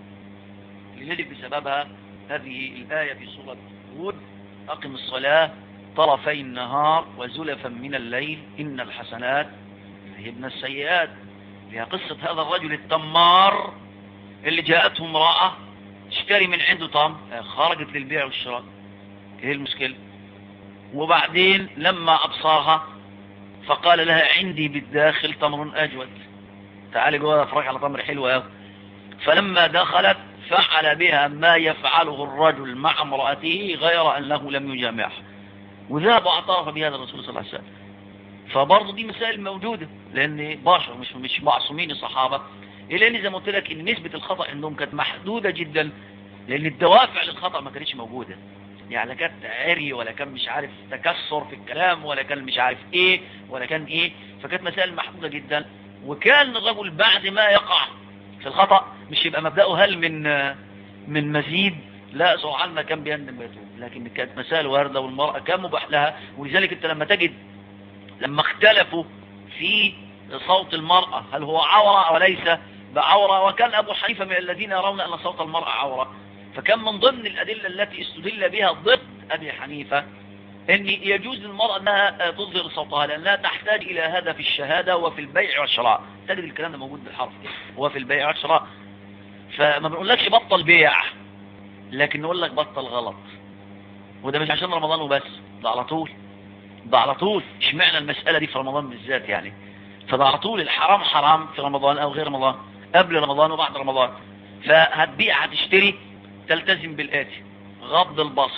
لذلك بسببها هذه الآية في سورة هود أقم الصلاة طرفي النهار وزلفا من الليل إن الحسنات يذهبن السيئات فيها قصة هذا الرجل التمار اللي جاءته امرأة تشتري من عنده طعم خرجت للبيع والشراء ايه المشكلة وبعدين لما أبصرها فقال لها عندي بالداخل تمر أجود تعالي جوه افرج على تمر حلو قوي فلما دخلت فعل بها ما يفعله الرجل مع امرأته غير أنه لم يجامعها وذهب واعترف بهذا الرسول صلى الله عليه وسلم فبرضه دي مسائل موجودة لأن بشر مش مش معصومين الصحابة إلا أن زي ما قلت لك إن نسبة الخطأ عندهم كانت محدودة جدا لأن الدوافع للخطأ ما كانتش موجودة يعني لا كانت عري ولا كان مش عارف تكسر في الكلام ولا كان مش عارف ايه ولا كان ايه فكانت مسائل محدودة جدا وكان الرجل بعد ما يقع في الخطأ مش يبقى مبدأه هل من من مزيد لا سرعان ما كان بيندم ويتوب لكن كانت مسائل واردة والمرأة كان مباح لها ولذلك انت لما تجد لما اختلفوا في صوت المرأة هل هو عورة او ليس بعورة وكان ابو حنيفة من الذين يرون ان صوت المرأة عورة فكان من ضمن الادلة التي استدل بها ضد ابي حنيفة ان يجوز للمرأة انها تظهر صوتها لانها تحتاج الى هذا في الشهادة وفي البيع والشراء تجد الكلام ده موجود بالحرف وفي البيع والشراء فما بنقولكش بطل بيع لكن نقول لك بطل غلط وده مش عشان رمضان وبس ده على طول ده على طول اشمعنى المسألة دي في رمضان بالذات يعني فده على طول الحرام حرام في رمضان او غير رمضان قبل رمضان وبعد رمضان فهتبيع هتشتري تلتزم بالآتي غض البصر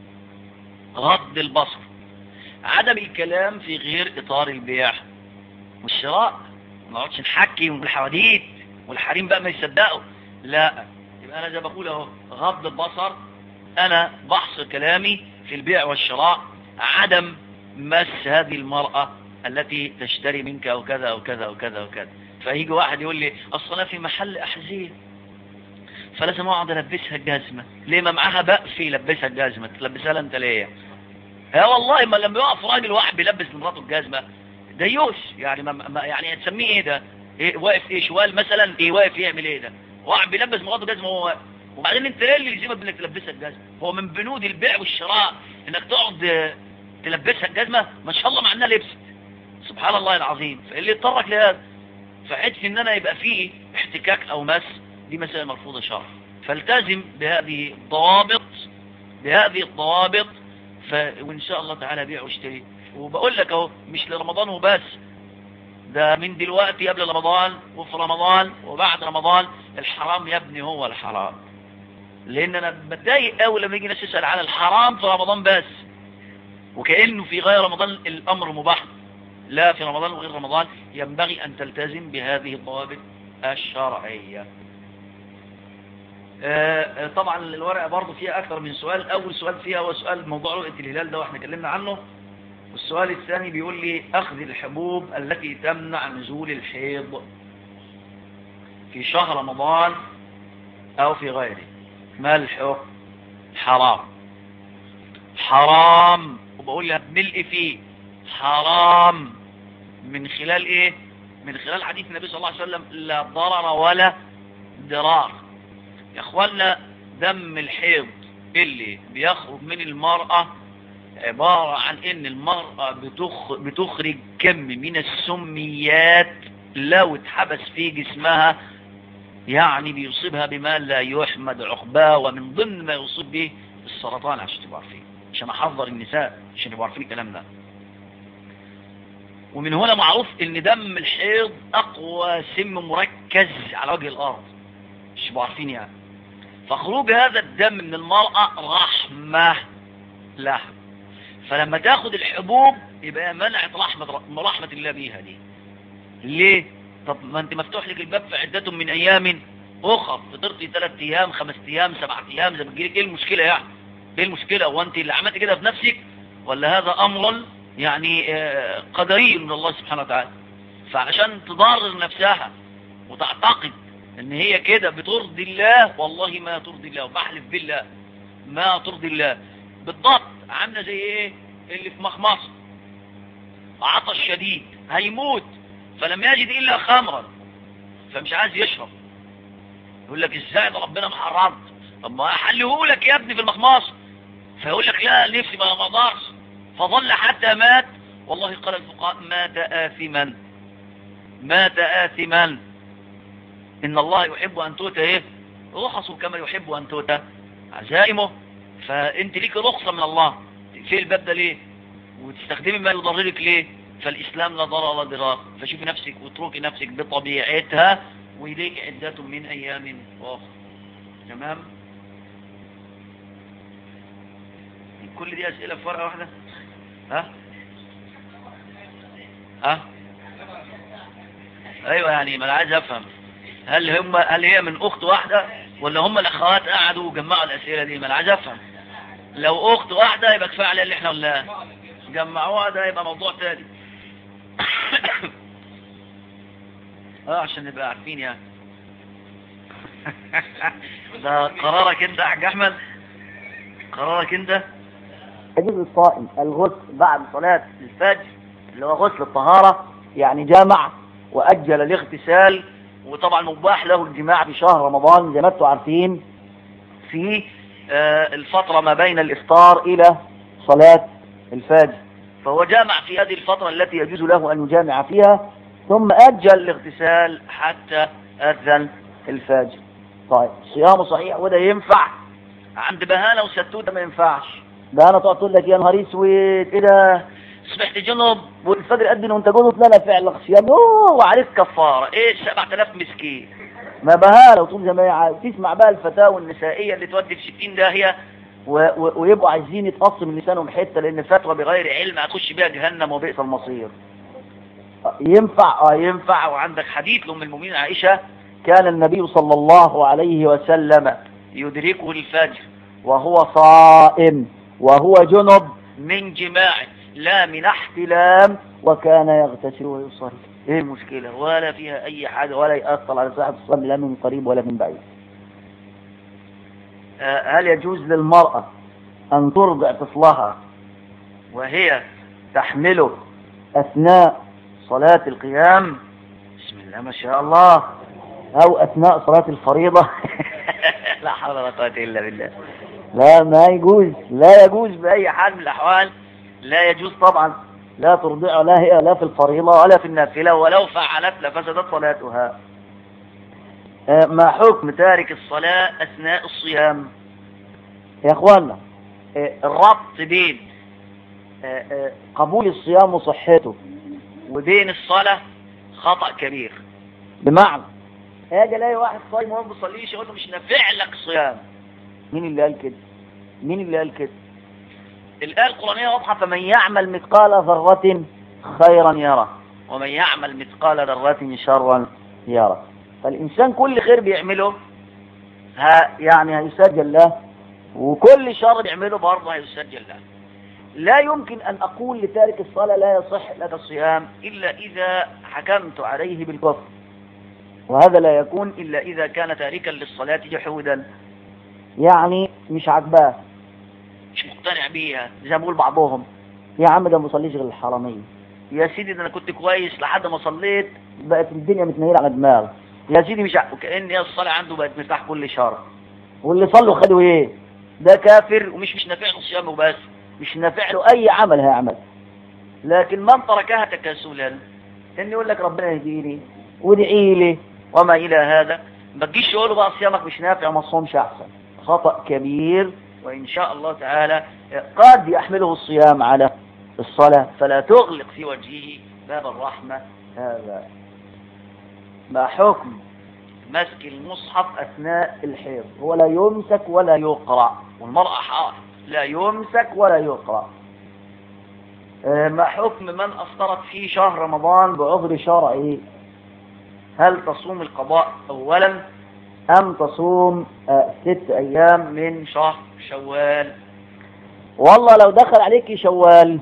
غض البصر عدم الكلام في غير اطار البيع والشراء ما نقعدش نحكي والحواديت والحريم بقى ما يصدقوا لا يبقى انا زي ما بقول اهو غض البصر انا بحصر كلامي في البيع والشراء عدم مس هذه المرأة التي تشتري منك او كذا او كذا او كذا او كذا فيجي واحد يقول لي اصل انا في محل احذيه فلازم اقعد البسها الجزمة ليه ما معاها بقفي يلبسها الجزمة تلبسها لها انت ليه يا والله ما لما يقف راجل واحد بيلبس لمراته الجزمة ده يوش يعني ما ما يعني تسميه ايه ده إيه واقف ايه شوال مثلا ايه واقف يعمل ايه ده واحد بيلبس مراته جزمة وهو واقف وبعدين انت ليه اللي يلزمك انك تلبسها الجزمة هو من بنود البيع والشراء انك تقعد تلبسها الجزمة ما شاء الله مع انها لبست سبحان الله العظيم فاللي يضطرك لهذا فحدث ان انا يبقى فيه احتكاك او مس دي مسألة مرفوضة شرعا فالتزم بهذه الضوابط بهذه الضوابط ف... وإن شاء الله تعالى بيع واشتري وبقول لك اهو مش لرمضان وبس ده من دلوقتي قبل رمضان وفي رمضان وبعد رمضان الحرام يا ابني هو الحرام لان انا بتضايق قوي لما يجي ناس يسال على الحرام في رمضان بس وكانه في غير رمضان الامر مباح لا في رمضان وغير رمضان ينبغي ان تلتزم بهذه الضوابط الشرعيه طبعا الورقة برضو فيها أكثر من سؤال أول سؤال فيها هو سؤال موضوع رؤية الهلال ده واحنا اتكلمنا عنه والسؤال الثاني بيقول لي أخذ الحبوب التي تمنع نزول الحيض في شهر رمضان أو في غيره ما الحكم حرام حرام وبقول لها بملء فيه حرام من خلال ايه من خلال حديث النبي صلى الله عليه وسلم لا ضرر ولا ضرار يا اخوانا دم الحيض اللي بيخرج من المرأة عبارة عن ان المرأة بتخ بتخرج كم من السميات لو اتحبس في جسمها يعني بيصيبها بما لا يحمد عقباه ومن ضمن ما يصيب به السرطان عشان تبقوا عارفين عشان احذر النساء عشان يبقوا عارفين الكلام ده ومن هنا معروف ان دم الحيض اقوى سم مركز على وجه الارض مش تبقوا عارفين يعني فخروج هذا الدم من المرأة رحمة لها فلما تاخد الحبوب يبقى منعت رحمة رحمة الله بيها دي ليه طب ما انت مفتوح لك الباب في عدة من ايام اخر فطرتي ثلاث ايام خمس ايام سبعة ايام زي ما تجيلك ايه المشكلة يعني ايه المشكلة هو انت اللي عملت كده بنفسك ولا هذا امر يعني آه، قدري من الله سبحانه وتعالى فعشان تضرر نفسها وتعتقد ان هي كده بترضي الله والله ما ترضي الله وبحلف بالله ما ترضي الله بالضبط عامله زي ايه اللي في مخمصه عطش شديد هيموت فلم يجد الا خمرا فمش عايز يشرب يقول لك ازاي ده ربنا محرمت طب ما احله لك يا ابني في المخمصه فيقول لك لا نفسي ما اقدرش فظل حتى مات والله قال الفقهاء مات آثما مات آثما إن الله يحب أن تؤتى إيه رخصه كما يحب أن تؤتى عزائمه فأنت ليك رخصة من الله في الباب ده ليه وتستخدمي ما يضررك ليه فالإسلام لا ضرر ولا ضرار فشوفي نفسك واتركي نفسك بطبيعتها وإليك عدة من أيام أخرى تمام كل دي أسئلة في ورقة واحدة ها ها ايوه يعني ما انا عايز افهم هل هم هل هي من اخت واحده ولا هم الاخوات قعدوا وجمعوا الاسئله دي ما انا عايز افهم لو اخت واحده يبقى كفايه عليها اللي احنا قلناه جمعوها ده يبقى موضوع تاني اه عشان نبقى عارفين يعني ده قرارك انت يا حاج احمد قرارك انت يجوز الصائم الغسل بعد صلاة الفجر اللي هو غسل الطهارة يعني جامع وأجل الاغتسال وطبعا مباح له الجماع في شهر رمضان زي ما انتم عارفين في آه، الفترة ما بين الإفطار إلى صلاة الفجر فهو جامع في هذه الفترة التي يجوز له أن يجامع فيها ثم أجل الاغتسال حتى أذن الفجر طيب صيامه صحيح وده ينفع عند بهانة وستوتة ما ينفعش ده انا تقعد تقول لك يا نهار اسود ايه ده صبحت جنب والفجر قدن وانت جنب لا لا فعلا صيام اوه وعليك كفاره ايه 7000 مسكين ما بها لو تقول زي ما هي عايز. تسمع بقى الفتاوى النسائيه اللي تودي في 60 داهيه و... و... ويبقوا عايزين يتقص من لسانهم حته لان فتوى بغير علم هتخش بيها جهنم وبئس المصير ينفع اه ينفع وعندك حديث لام المؤمنين عائشه كان النبي صلى الله عليه وسلم يدركه الفجر وهو صائم وهو جنب من جماع لا من احتلام وكان يغتسل ويصلي ايه المشكلة ولا فيها اي حاجة ولا يأثر على صاحب الصلاة لا من قريب ولا من بعيد آه، هل يجوز للمرأة ان ترضع طفلها وهي تحمله اثناء صلاة القيام بسم الله ما شاء الله او اثناء صلاة الفريضة لا حول ولا قوة الا بالله لا ما يجوز لا يجوز بأي حال من الأحوال لا يجوز طبعا لا ترضع لا هي لا في الفريضة ولا في النافلة ولو فعلت لفسدت صلاتها آه، ما حكم تارك الصلاة أثناء الصيام يا أخوانا آه، الربط بين آه، آه، قبول الصيام وصحته وبين الصلاة خطأ كبير بمعنى هاجي الاقي واحد صايم وما بيصليش يقول له مش نافع لك صيام مين اللي قال كده مين اللي قال كده الآية القرآنية واضحة فمن يعمل مثقال ذرة خيرا يرى ومن يعمل مثقال ذرة شرا يرى فالإنسان كل خير بيعمله ها يعني هيسجل له وكل شر بيعمله برضه هيسجل له لا يمكن أن أقول لتارك الصلاة لا يصح لك الصيام إلا إذا حكمت عليه بالكفر وهذا لا يكون إلا إذا كان تاركا للصلاة جحودا يعني مش عاجباه مش مقتنع بيها زي ما بيقول بعضهم يا عم ده ما بيصليش غير الحرمين يا سيدي ده انا كنت كويس لحد ما صليت بقت الدنيا متنيله على دماغه يا سيدي مش ع- وكأن يا الصلاة عنده بقت مفتاح كل شر واللي صلوا خدوا ايه ده كافر ومش مش نافع له صيامه بس مش نافع له اي عمل هيعمل لكن من تركها تكاسلا ان يقول لك ربنا يهديني وادعي لي وما الى هذا ما تجيش تقول له بقى صيامك مش نافع ما تصومش احسن خطأ كبير وان شاء الله تعالى قد يحمله الصيام على الصلاة فلا تغلق في وجهه باب الرحمة هذا ما حكم مسك المصحف أثناء الحيض هو لا يمسك ولا يقرأ والمرأة حائض لا يمسك ولا يقرأ آه، ما حكم من أفطرت في شهر رمضان بعذر شرعي هل تصوم القضاء أولا أم تصوم آه، ست أيام من من شهر شوال والله لو دخل عليك شوال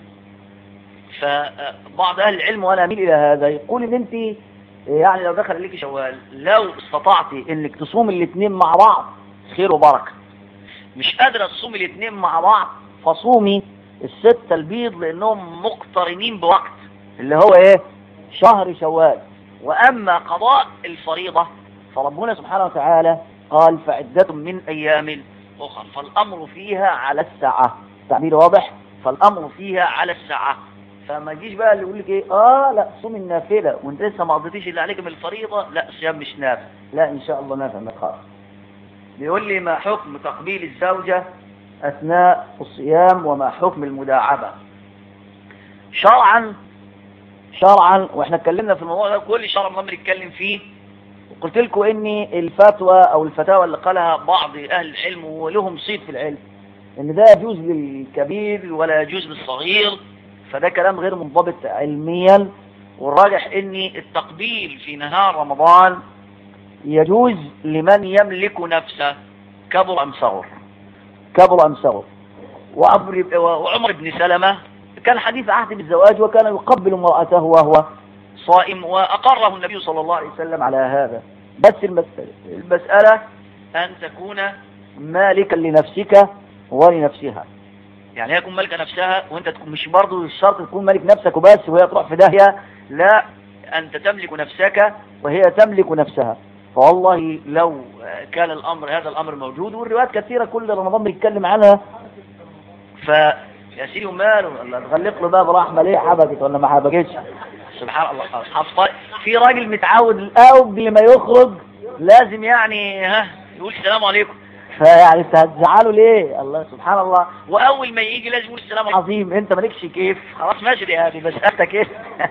فبعض أهل العلم وأنا أميل إلى هذا يقول إن أنت يعني لو دخل عليك شوال لو استطعتي إنك تصوم الاثنين مع بعض خير وبركة مش قادرة تصوم الاثنين مع بعض فصومي الستة البيض لأنهم مقترنين بوقت اللي هو إيه شهر شوال وأما قضاء الفريضة فربنا سبحانه وتعالى قال فعدة من أيام أخرى فالأمر فيها على الساعة تعبير واضح فالأمر فيها على الساعة فما تجيش بقى اللي يقول لك ايه اه لا صوم النافلة وانت لسه ما قضيتيش اللي عليك من الفريضة لا صيام مش نافع لا ان شاء الله نافع ما تخاف بيقول لي ما حكم تقبيل الزوجة اثناء الصيام وما حكم المداعبة شرعا شرعا واحنا اتكلمنا في الموضوع الموضوع ده كل شرع ما بنتكلم فيه قلت لكم ان الفتوى او الفتاوى اللي قالها بعض اهل العلم ولهم صيت في العلم ان ده يجوز للكبير ولا يجوز للصغير فده كلام غير منضبط علميا والراجح ان التقبيل في نهار رمضان يجوز لمن يملك نفسه كبر ام صغر كبر ام صغر وعمر وعمر بن سلمة كان حديث عهد بالزواج وكان يقبل امرأته وهو صائم واقره النبي صلى الله عليه وسلم وسلم على هذا بس المسألة المسألة ان تكون مالكا لنفسك ولنفسها يعني هي تكون مالكه نفسها وانت تكون مش برضو الشرط تكون مالك نفسك وبس وهي تروح في داهية لا انت تملك نفسك وهي تملك نفسها فوالله لو كان الامر هذا الامر موجود والروايات كثيرة كل رمضان بيتكلم عنها فيا سيدي وماله ولا تغلق له باب رحمة ليه حبكت ولا ما حبكتش سبحان الله حفظ في راجل متعود الأول ما يخرج لازم يعني ها يقول السلام عليكم فيعني انت هتزعله ليه الله سبحان الله واول ما يجي لازم يقول السلام عليكم عظيم انت مالكش كيف خلاص ماشي دي هذه بس انت كيف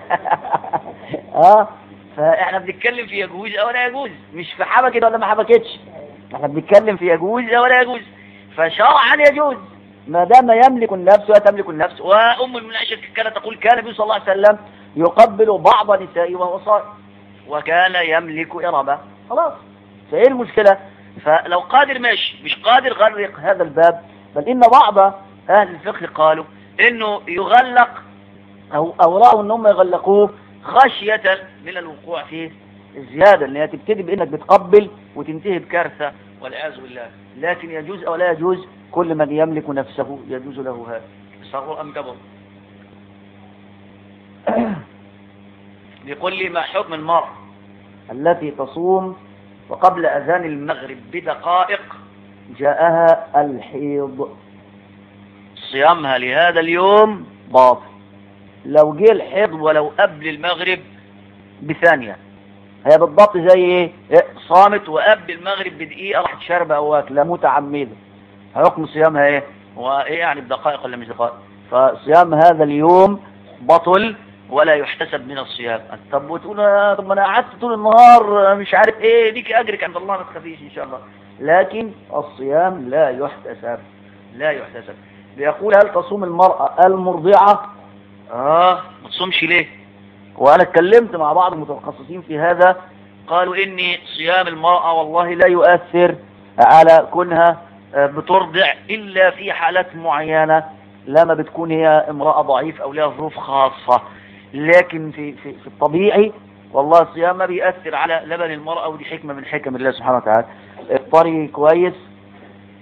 اه فاحنا بنتكلم في يجوز او لا يجوز مش في حبكت ولا ما حبكتش احنا بنتكلم في يجوز او لا يجوز فشرعا يجوز ما دام يملك النفس وتملك النفس وام المناقشه كانت تقول كان النبي صلى الله عليه وسلم يقبل بعض نسائه وهو صائم وكان يملك إربة خلاص فايه المشكلة فلو قادر ماشي مش قادر غرق هذا الباب بل ان بعض اهل الفقه قالوا انه يغلق او او راوا ان هم يغلقوه خشية من الوقوع فيه الزيادة ان هي تبتدي بانك بتقبل وتنتهي كارثة والعياذ بالله لكن يجوز او لا يجوز كل من يملك نفسه يجوز له هذا صغر ام كبر بيقول لي ما حكم المرأة التي تصوم وقبل أذان المغرب بدقائق جاءها الحيض صيامها لهذا اليوم باطل لو جه الحيض ولو قبل المغرب بثانية هي بالضبط زي ايه صامت وقبل المغرب بدقيقة راحت شاربة او واكلة متعمدة حكم صيامها ايه وايه يعني بدقائق ولا مش دقائق فصيام هذا اليوم بطل ولا يحتسب من الصيام طب وتقول طب ما انا قعدت طول النهار مش عارف ايه ليك اجرك عند الله ما تخافيش ان شاء الله لكن الصيام لا يحتسب لا يحتسب بيقول هل تصوم المرأة المرضعة اه ما تصومش ليه وانا اتكلمت مع بعض المتخصصين في هذا قالوا اني صيام المرأة والله لا يؤثر على كونها بترضع الا في حالات معينة لما بتكون هي امرأة ضعيف او لها ظروف خاصة لكن في, في, في الطبيعي والله الصيام ما بيأثر على لبن المرأة ودي حكمة من حكم الله سبحانه وتعالى افطري كويس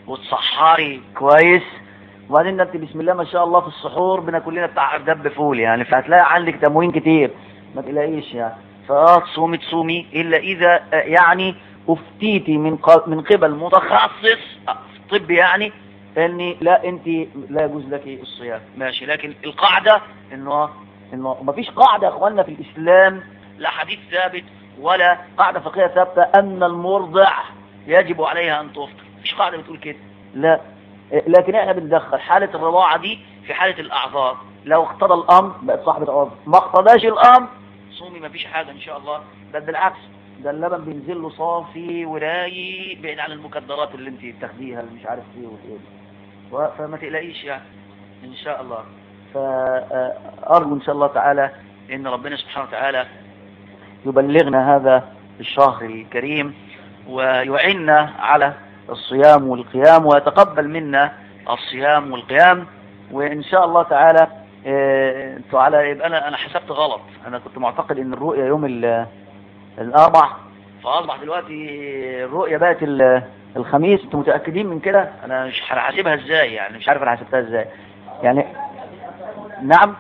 وتصحري كويس وبعدين انت بسم الله ما شاء الله في السحور بناكل لنا بتاع دب فول يعني فهتلاقي عندك تموين كتير ما تلاقيش يعني فاه تصومي تصومي الا اذا آه، يعني افتيتي من ق- من قبل متخصص آه، في الطب يعني ان لا انت لا يجوز لك الصيام ماشي لكن القاعده انه انه ما فيش قاعده يا اخواننا في الاسلام لا حديث ثابت ولا قاعده فقهيه ثابته ان المرضع يجب عليها ان تفطر مفيش قاعده بتقول كده لا لكن احنا بندخل حالة الرضاعة دي في حالة الأعذار لو اقتضى الأمر بقت صاحبة عذر ما اقتضاش الأمر صومي مفيش حاجة إن شاء الله بل بالعكس ده اللبن بينزل له صافي ورايق بعيد عن المكدرات اللي انت بتاخديها اللي مش عارف ايه وايه و- فما تقلقيش يعني ان شاء الله فأرجو ان شاء الله تعالى ان ربنا سبحانه وتعالى يبلغنا هذا الشهر الكريم ويعيننا على الصيام والقيام ويتقبل منا الصيام والقيام وإن شاء الله تعالى آه، انتوا على يبقى أنا أنا حسبت غلط أنا كنت معتقد إن الرؤية يوم ال- الأربع فأصبح دلوقتي الرؤية بقت ال- الخميس انتوا متأكدين من كده أنا مش هحاسبها إزاي يعني مش عارف أنا حسبتها إزاي يعني نعم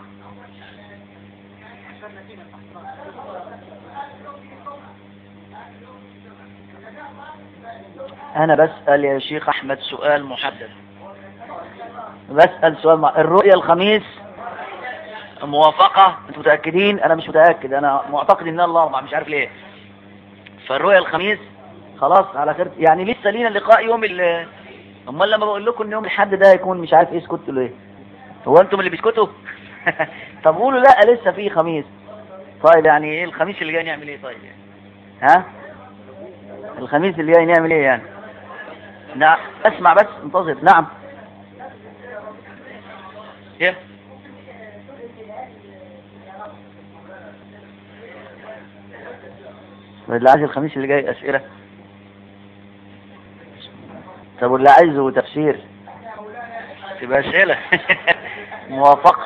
أنا بسأل يا شيخ أحمد سؤال محدد بسأل سؤال مع... الرؤية الخميس موافقة انتوا متأكدين أنا مش متأكد أنا معتقد إن الله أربعة مش عارف ليه فالرؤية الخميس خلاص على خير يعني لسه لينا لقاء يوم ال امال لما بقول لكم ان يوم الحد ده هيكون مش عارف ايه اسكتوا ليه هو انتم اللي بتسكتوا طب قولوا لا لسه في خميس طيب يعني ايه الخميس اللي جاي نعمل ايه طيب يعني ها الخميس اللي جاي نعمل ايه يعني نعم اسمع بس انتظر نعم ايه اللي عايز الخميس اللي جاي اسئله طب واللي عايزه تفسير تبقى اسئله موافقه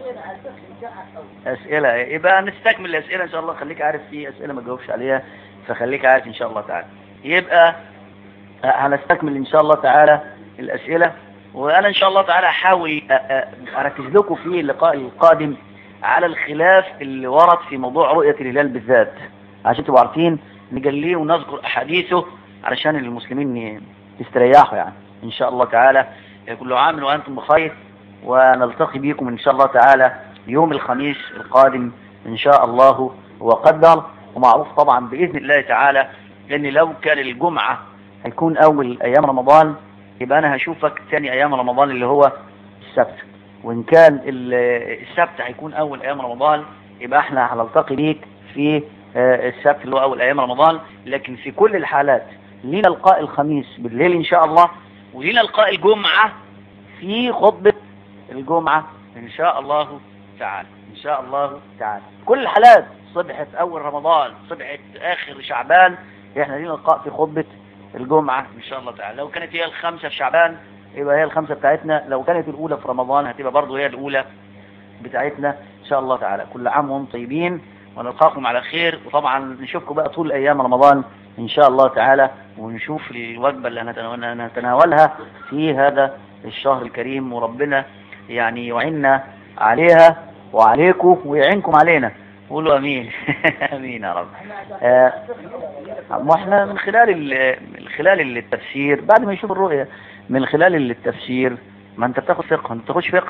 اسئله يبقى نستكمل الاسئله ان شاء الله خليك عارف في اسئله ما جاوبش عليها فخليك عارف ان شاء الله تعالى يبقى هنستكمل ان شاء الله تعالى الاسئله وانا ان شاء الله تعالى احاول أ- أ- اركز لكم في اللقاء القادم على الخلاف اللي ورد في موضوع رؤيه الهلال بالذات عشان تبقوا عارفين نجليه ونذكر احاديثه علشان المسلمين ي- يستريحوا يعني ان شاء الله تعالى كل عام وانتم بخير ونلتقي بكم ان شاء الله تعالى يوم الخميس القادم ان شاء الله وقدر ومعروف طبعا باذن الله تعالى ان لو كان الجمعه هيكون اول ايام رمضان يبقى انا هشوفك ثاني ايام رمضان اللي هو السبت وان كان ال- السبت هيكون اول ايام رمضان يبقى احنا هنلتقي بيك في آه، السبت اللي هو اول ايام رمضان لكن في كل الحالات لينا لقاء الخميس بالليل ان شاء الله ولينا لقاء الجمعه في خطبه الجمعه ان شاء الله تعالى ان شاء الله تعالى كل الحالات صبحت اول رمضان صبحت اخر شعبان احنا لينا لقاء في خطبه الجمعه ان شاء الله تعالى لو كانت هي الخمسه في شعبان يبقى هي الخمسه بتاعتنا لو كانت الاولى في رمضان هتبقى برضه هي الاولى بتاعتنا ان شاء الله تعالى كل عام وانتم طيبين ونلقاكم على خير وطبعا نشوفكم بقى طول ايام رمضان ان شاء الله تعالى ونشوف الوجبه اللي هنتناول- هنتناولها في هذا الشهر الكريم وربنا يعني يعيننا عليها وعليكم ويعينكم علينا قولوا امين امين يا رب آه، ما احنا من خلال ال- من خلال التفسير بعد ما يشوف الرؤية من خلال التفسير ما انت بتاخد فقه انت بتاخدش فقه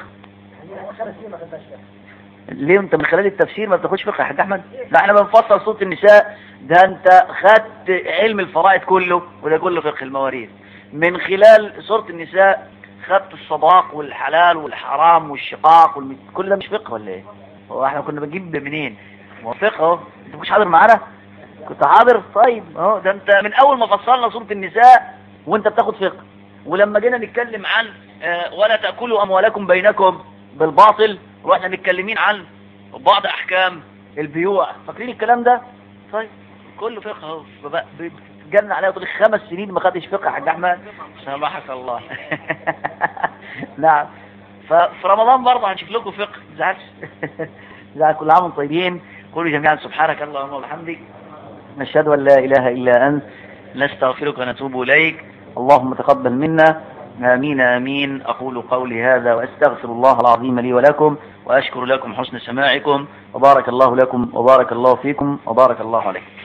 ليه انت من خلال التفسير ما بتاخدش فقه يا حاج احمد لا احنا بنفسر سوره النساء ده انت خدت علم الفرائض كله وده كله فقه المواريث من خلال سوره النساء خدت الصداق والحلال والحرام والشقاق والمت... كل ده مش فقه ولا ايه هو احنا كنا بنجيب منين ما هو فقه اهو انت مش حاضر معانا كنت حاضر طيب اهو ده انت من اول ما فصلنا سوره النساء وانت بتاخد فقه ولما جينا نتكلم عن آه، ولا تاكلوا اموالكم بينكم بالباطل واحنا متكلمين عن بعض احكام البيوع فاكرين الكلام ده طيب كله فقه اهو فبقى- ب- بتجنن عليا وتقول لي خمس سنين ما خدتش فقه يا حاج احمد سامحك الله نعم ففي رمضان برضه هنشوف لكم فقه ما تزعلش تزعل كل عام وانتم طيبين قولوا جميعا سبحانك اللهم وبحمدك نشهد ان لا اله الا انت نستغفرك ونتوب اليك اللهم تقبل منا آمين آمين أقول قولي هذا وأستغفر الله العظيم لي ولكم وأشكر لكم حسن سماعكم وبارك الله لكم وبارك الله فيكم وبارك الله عليكم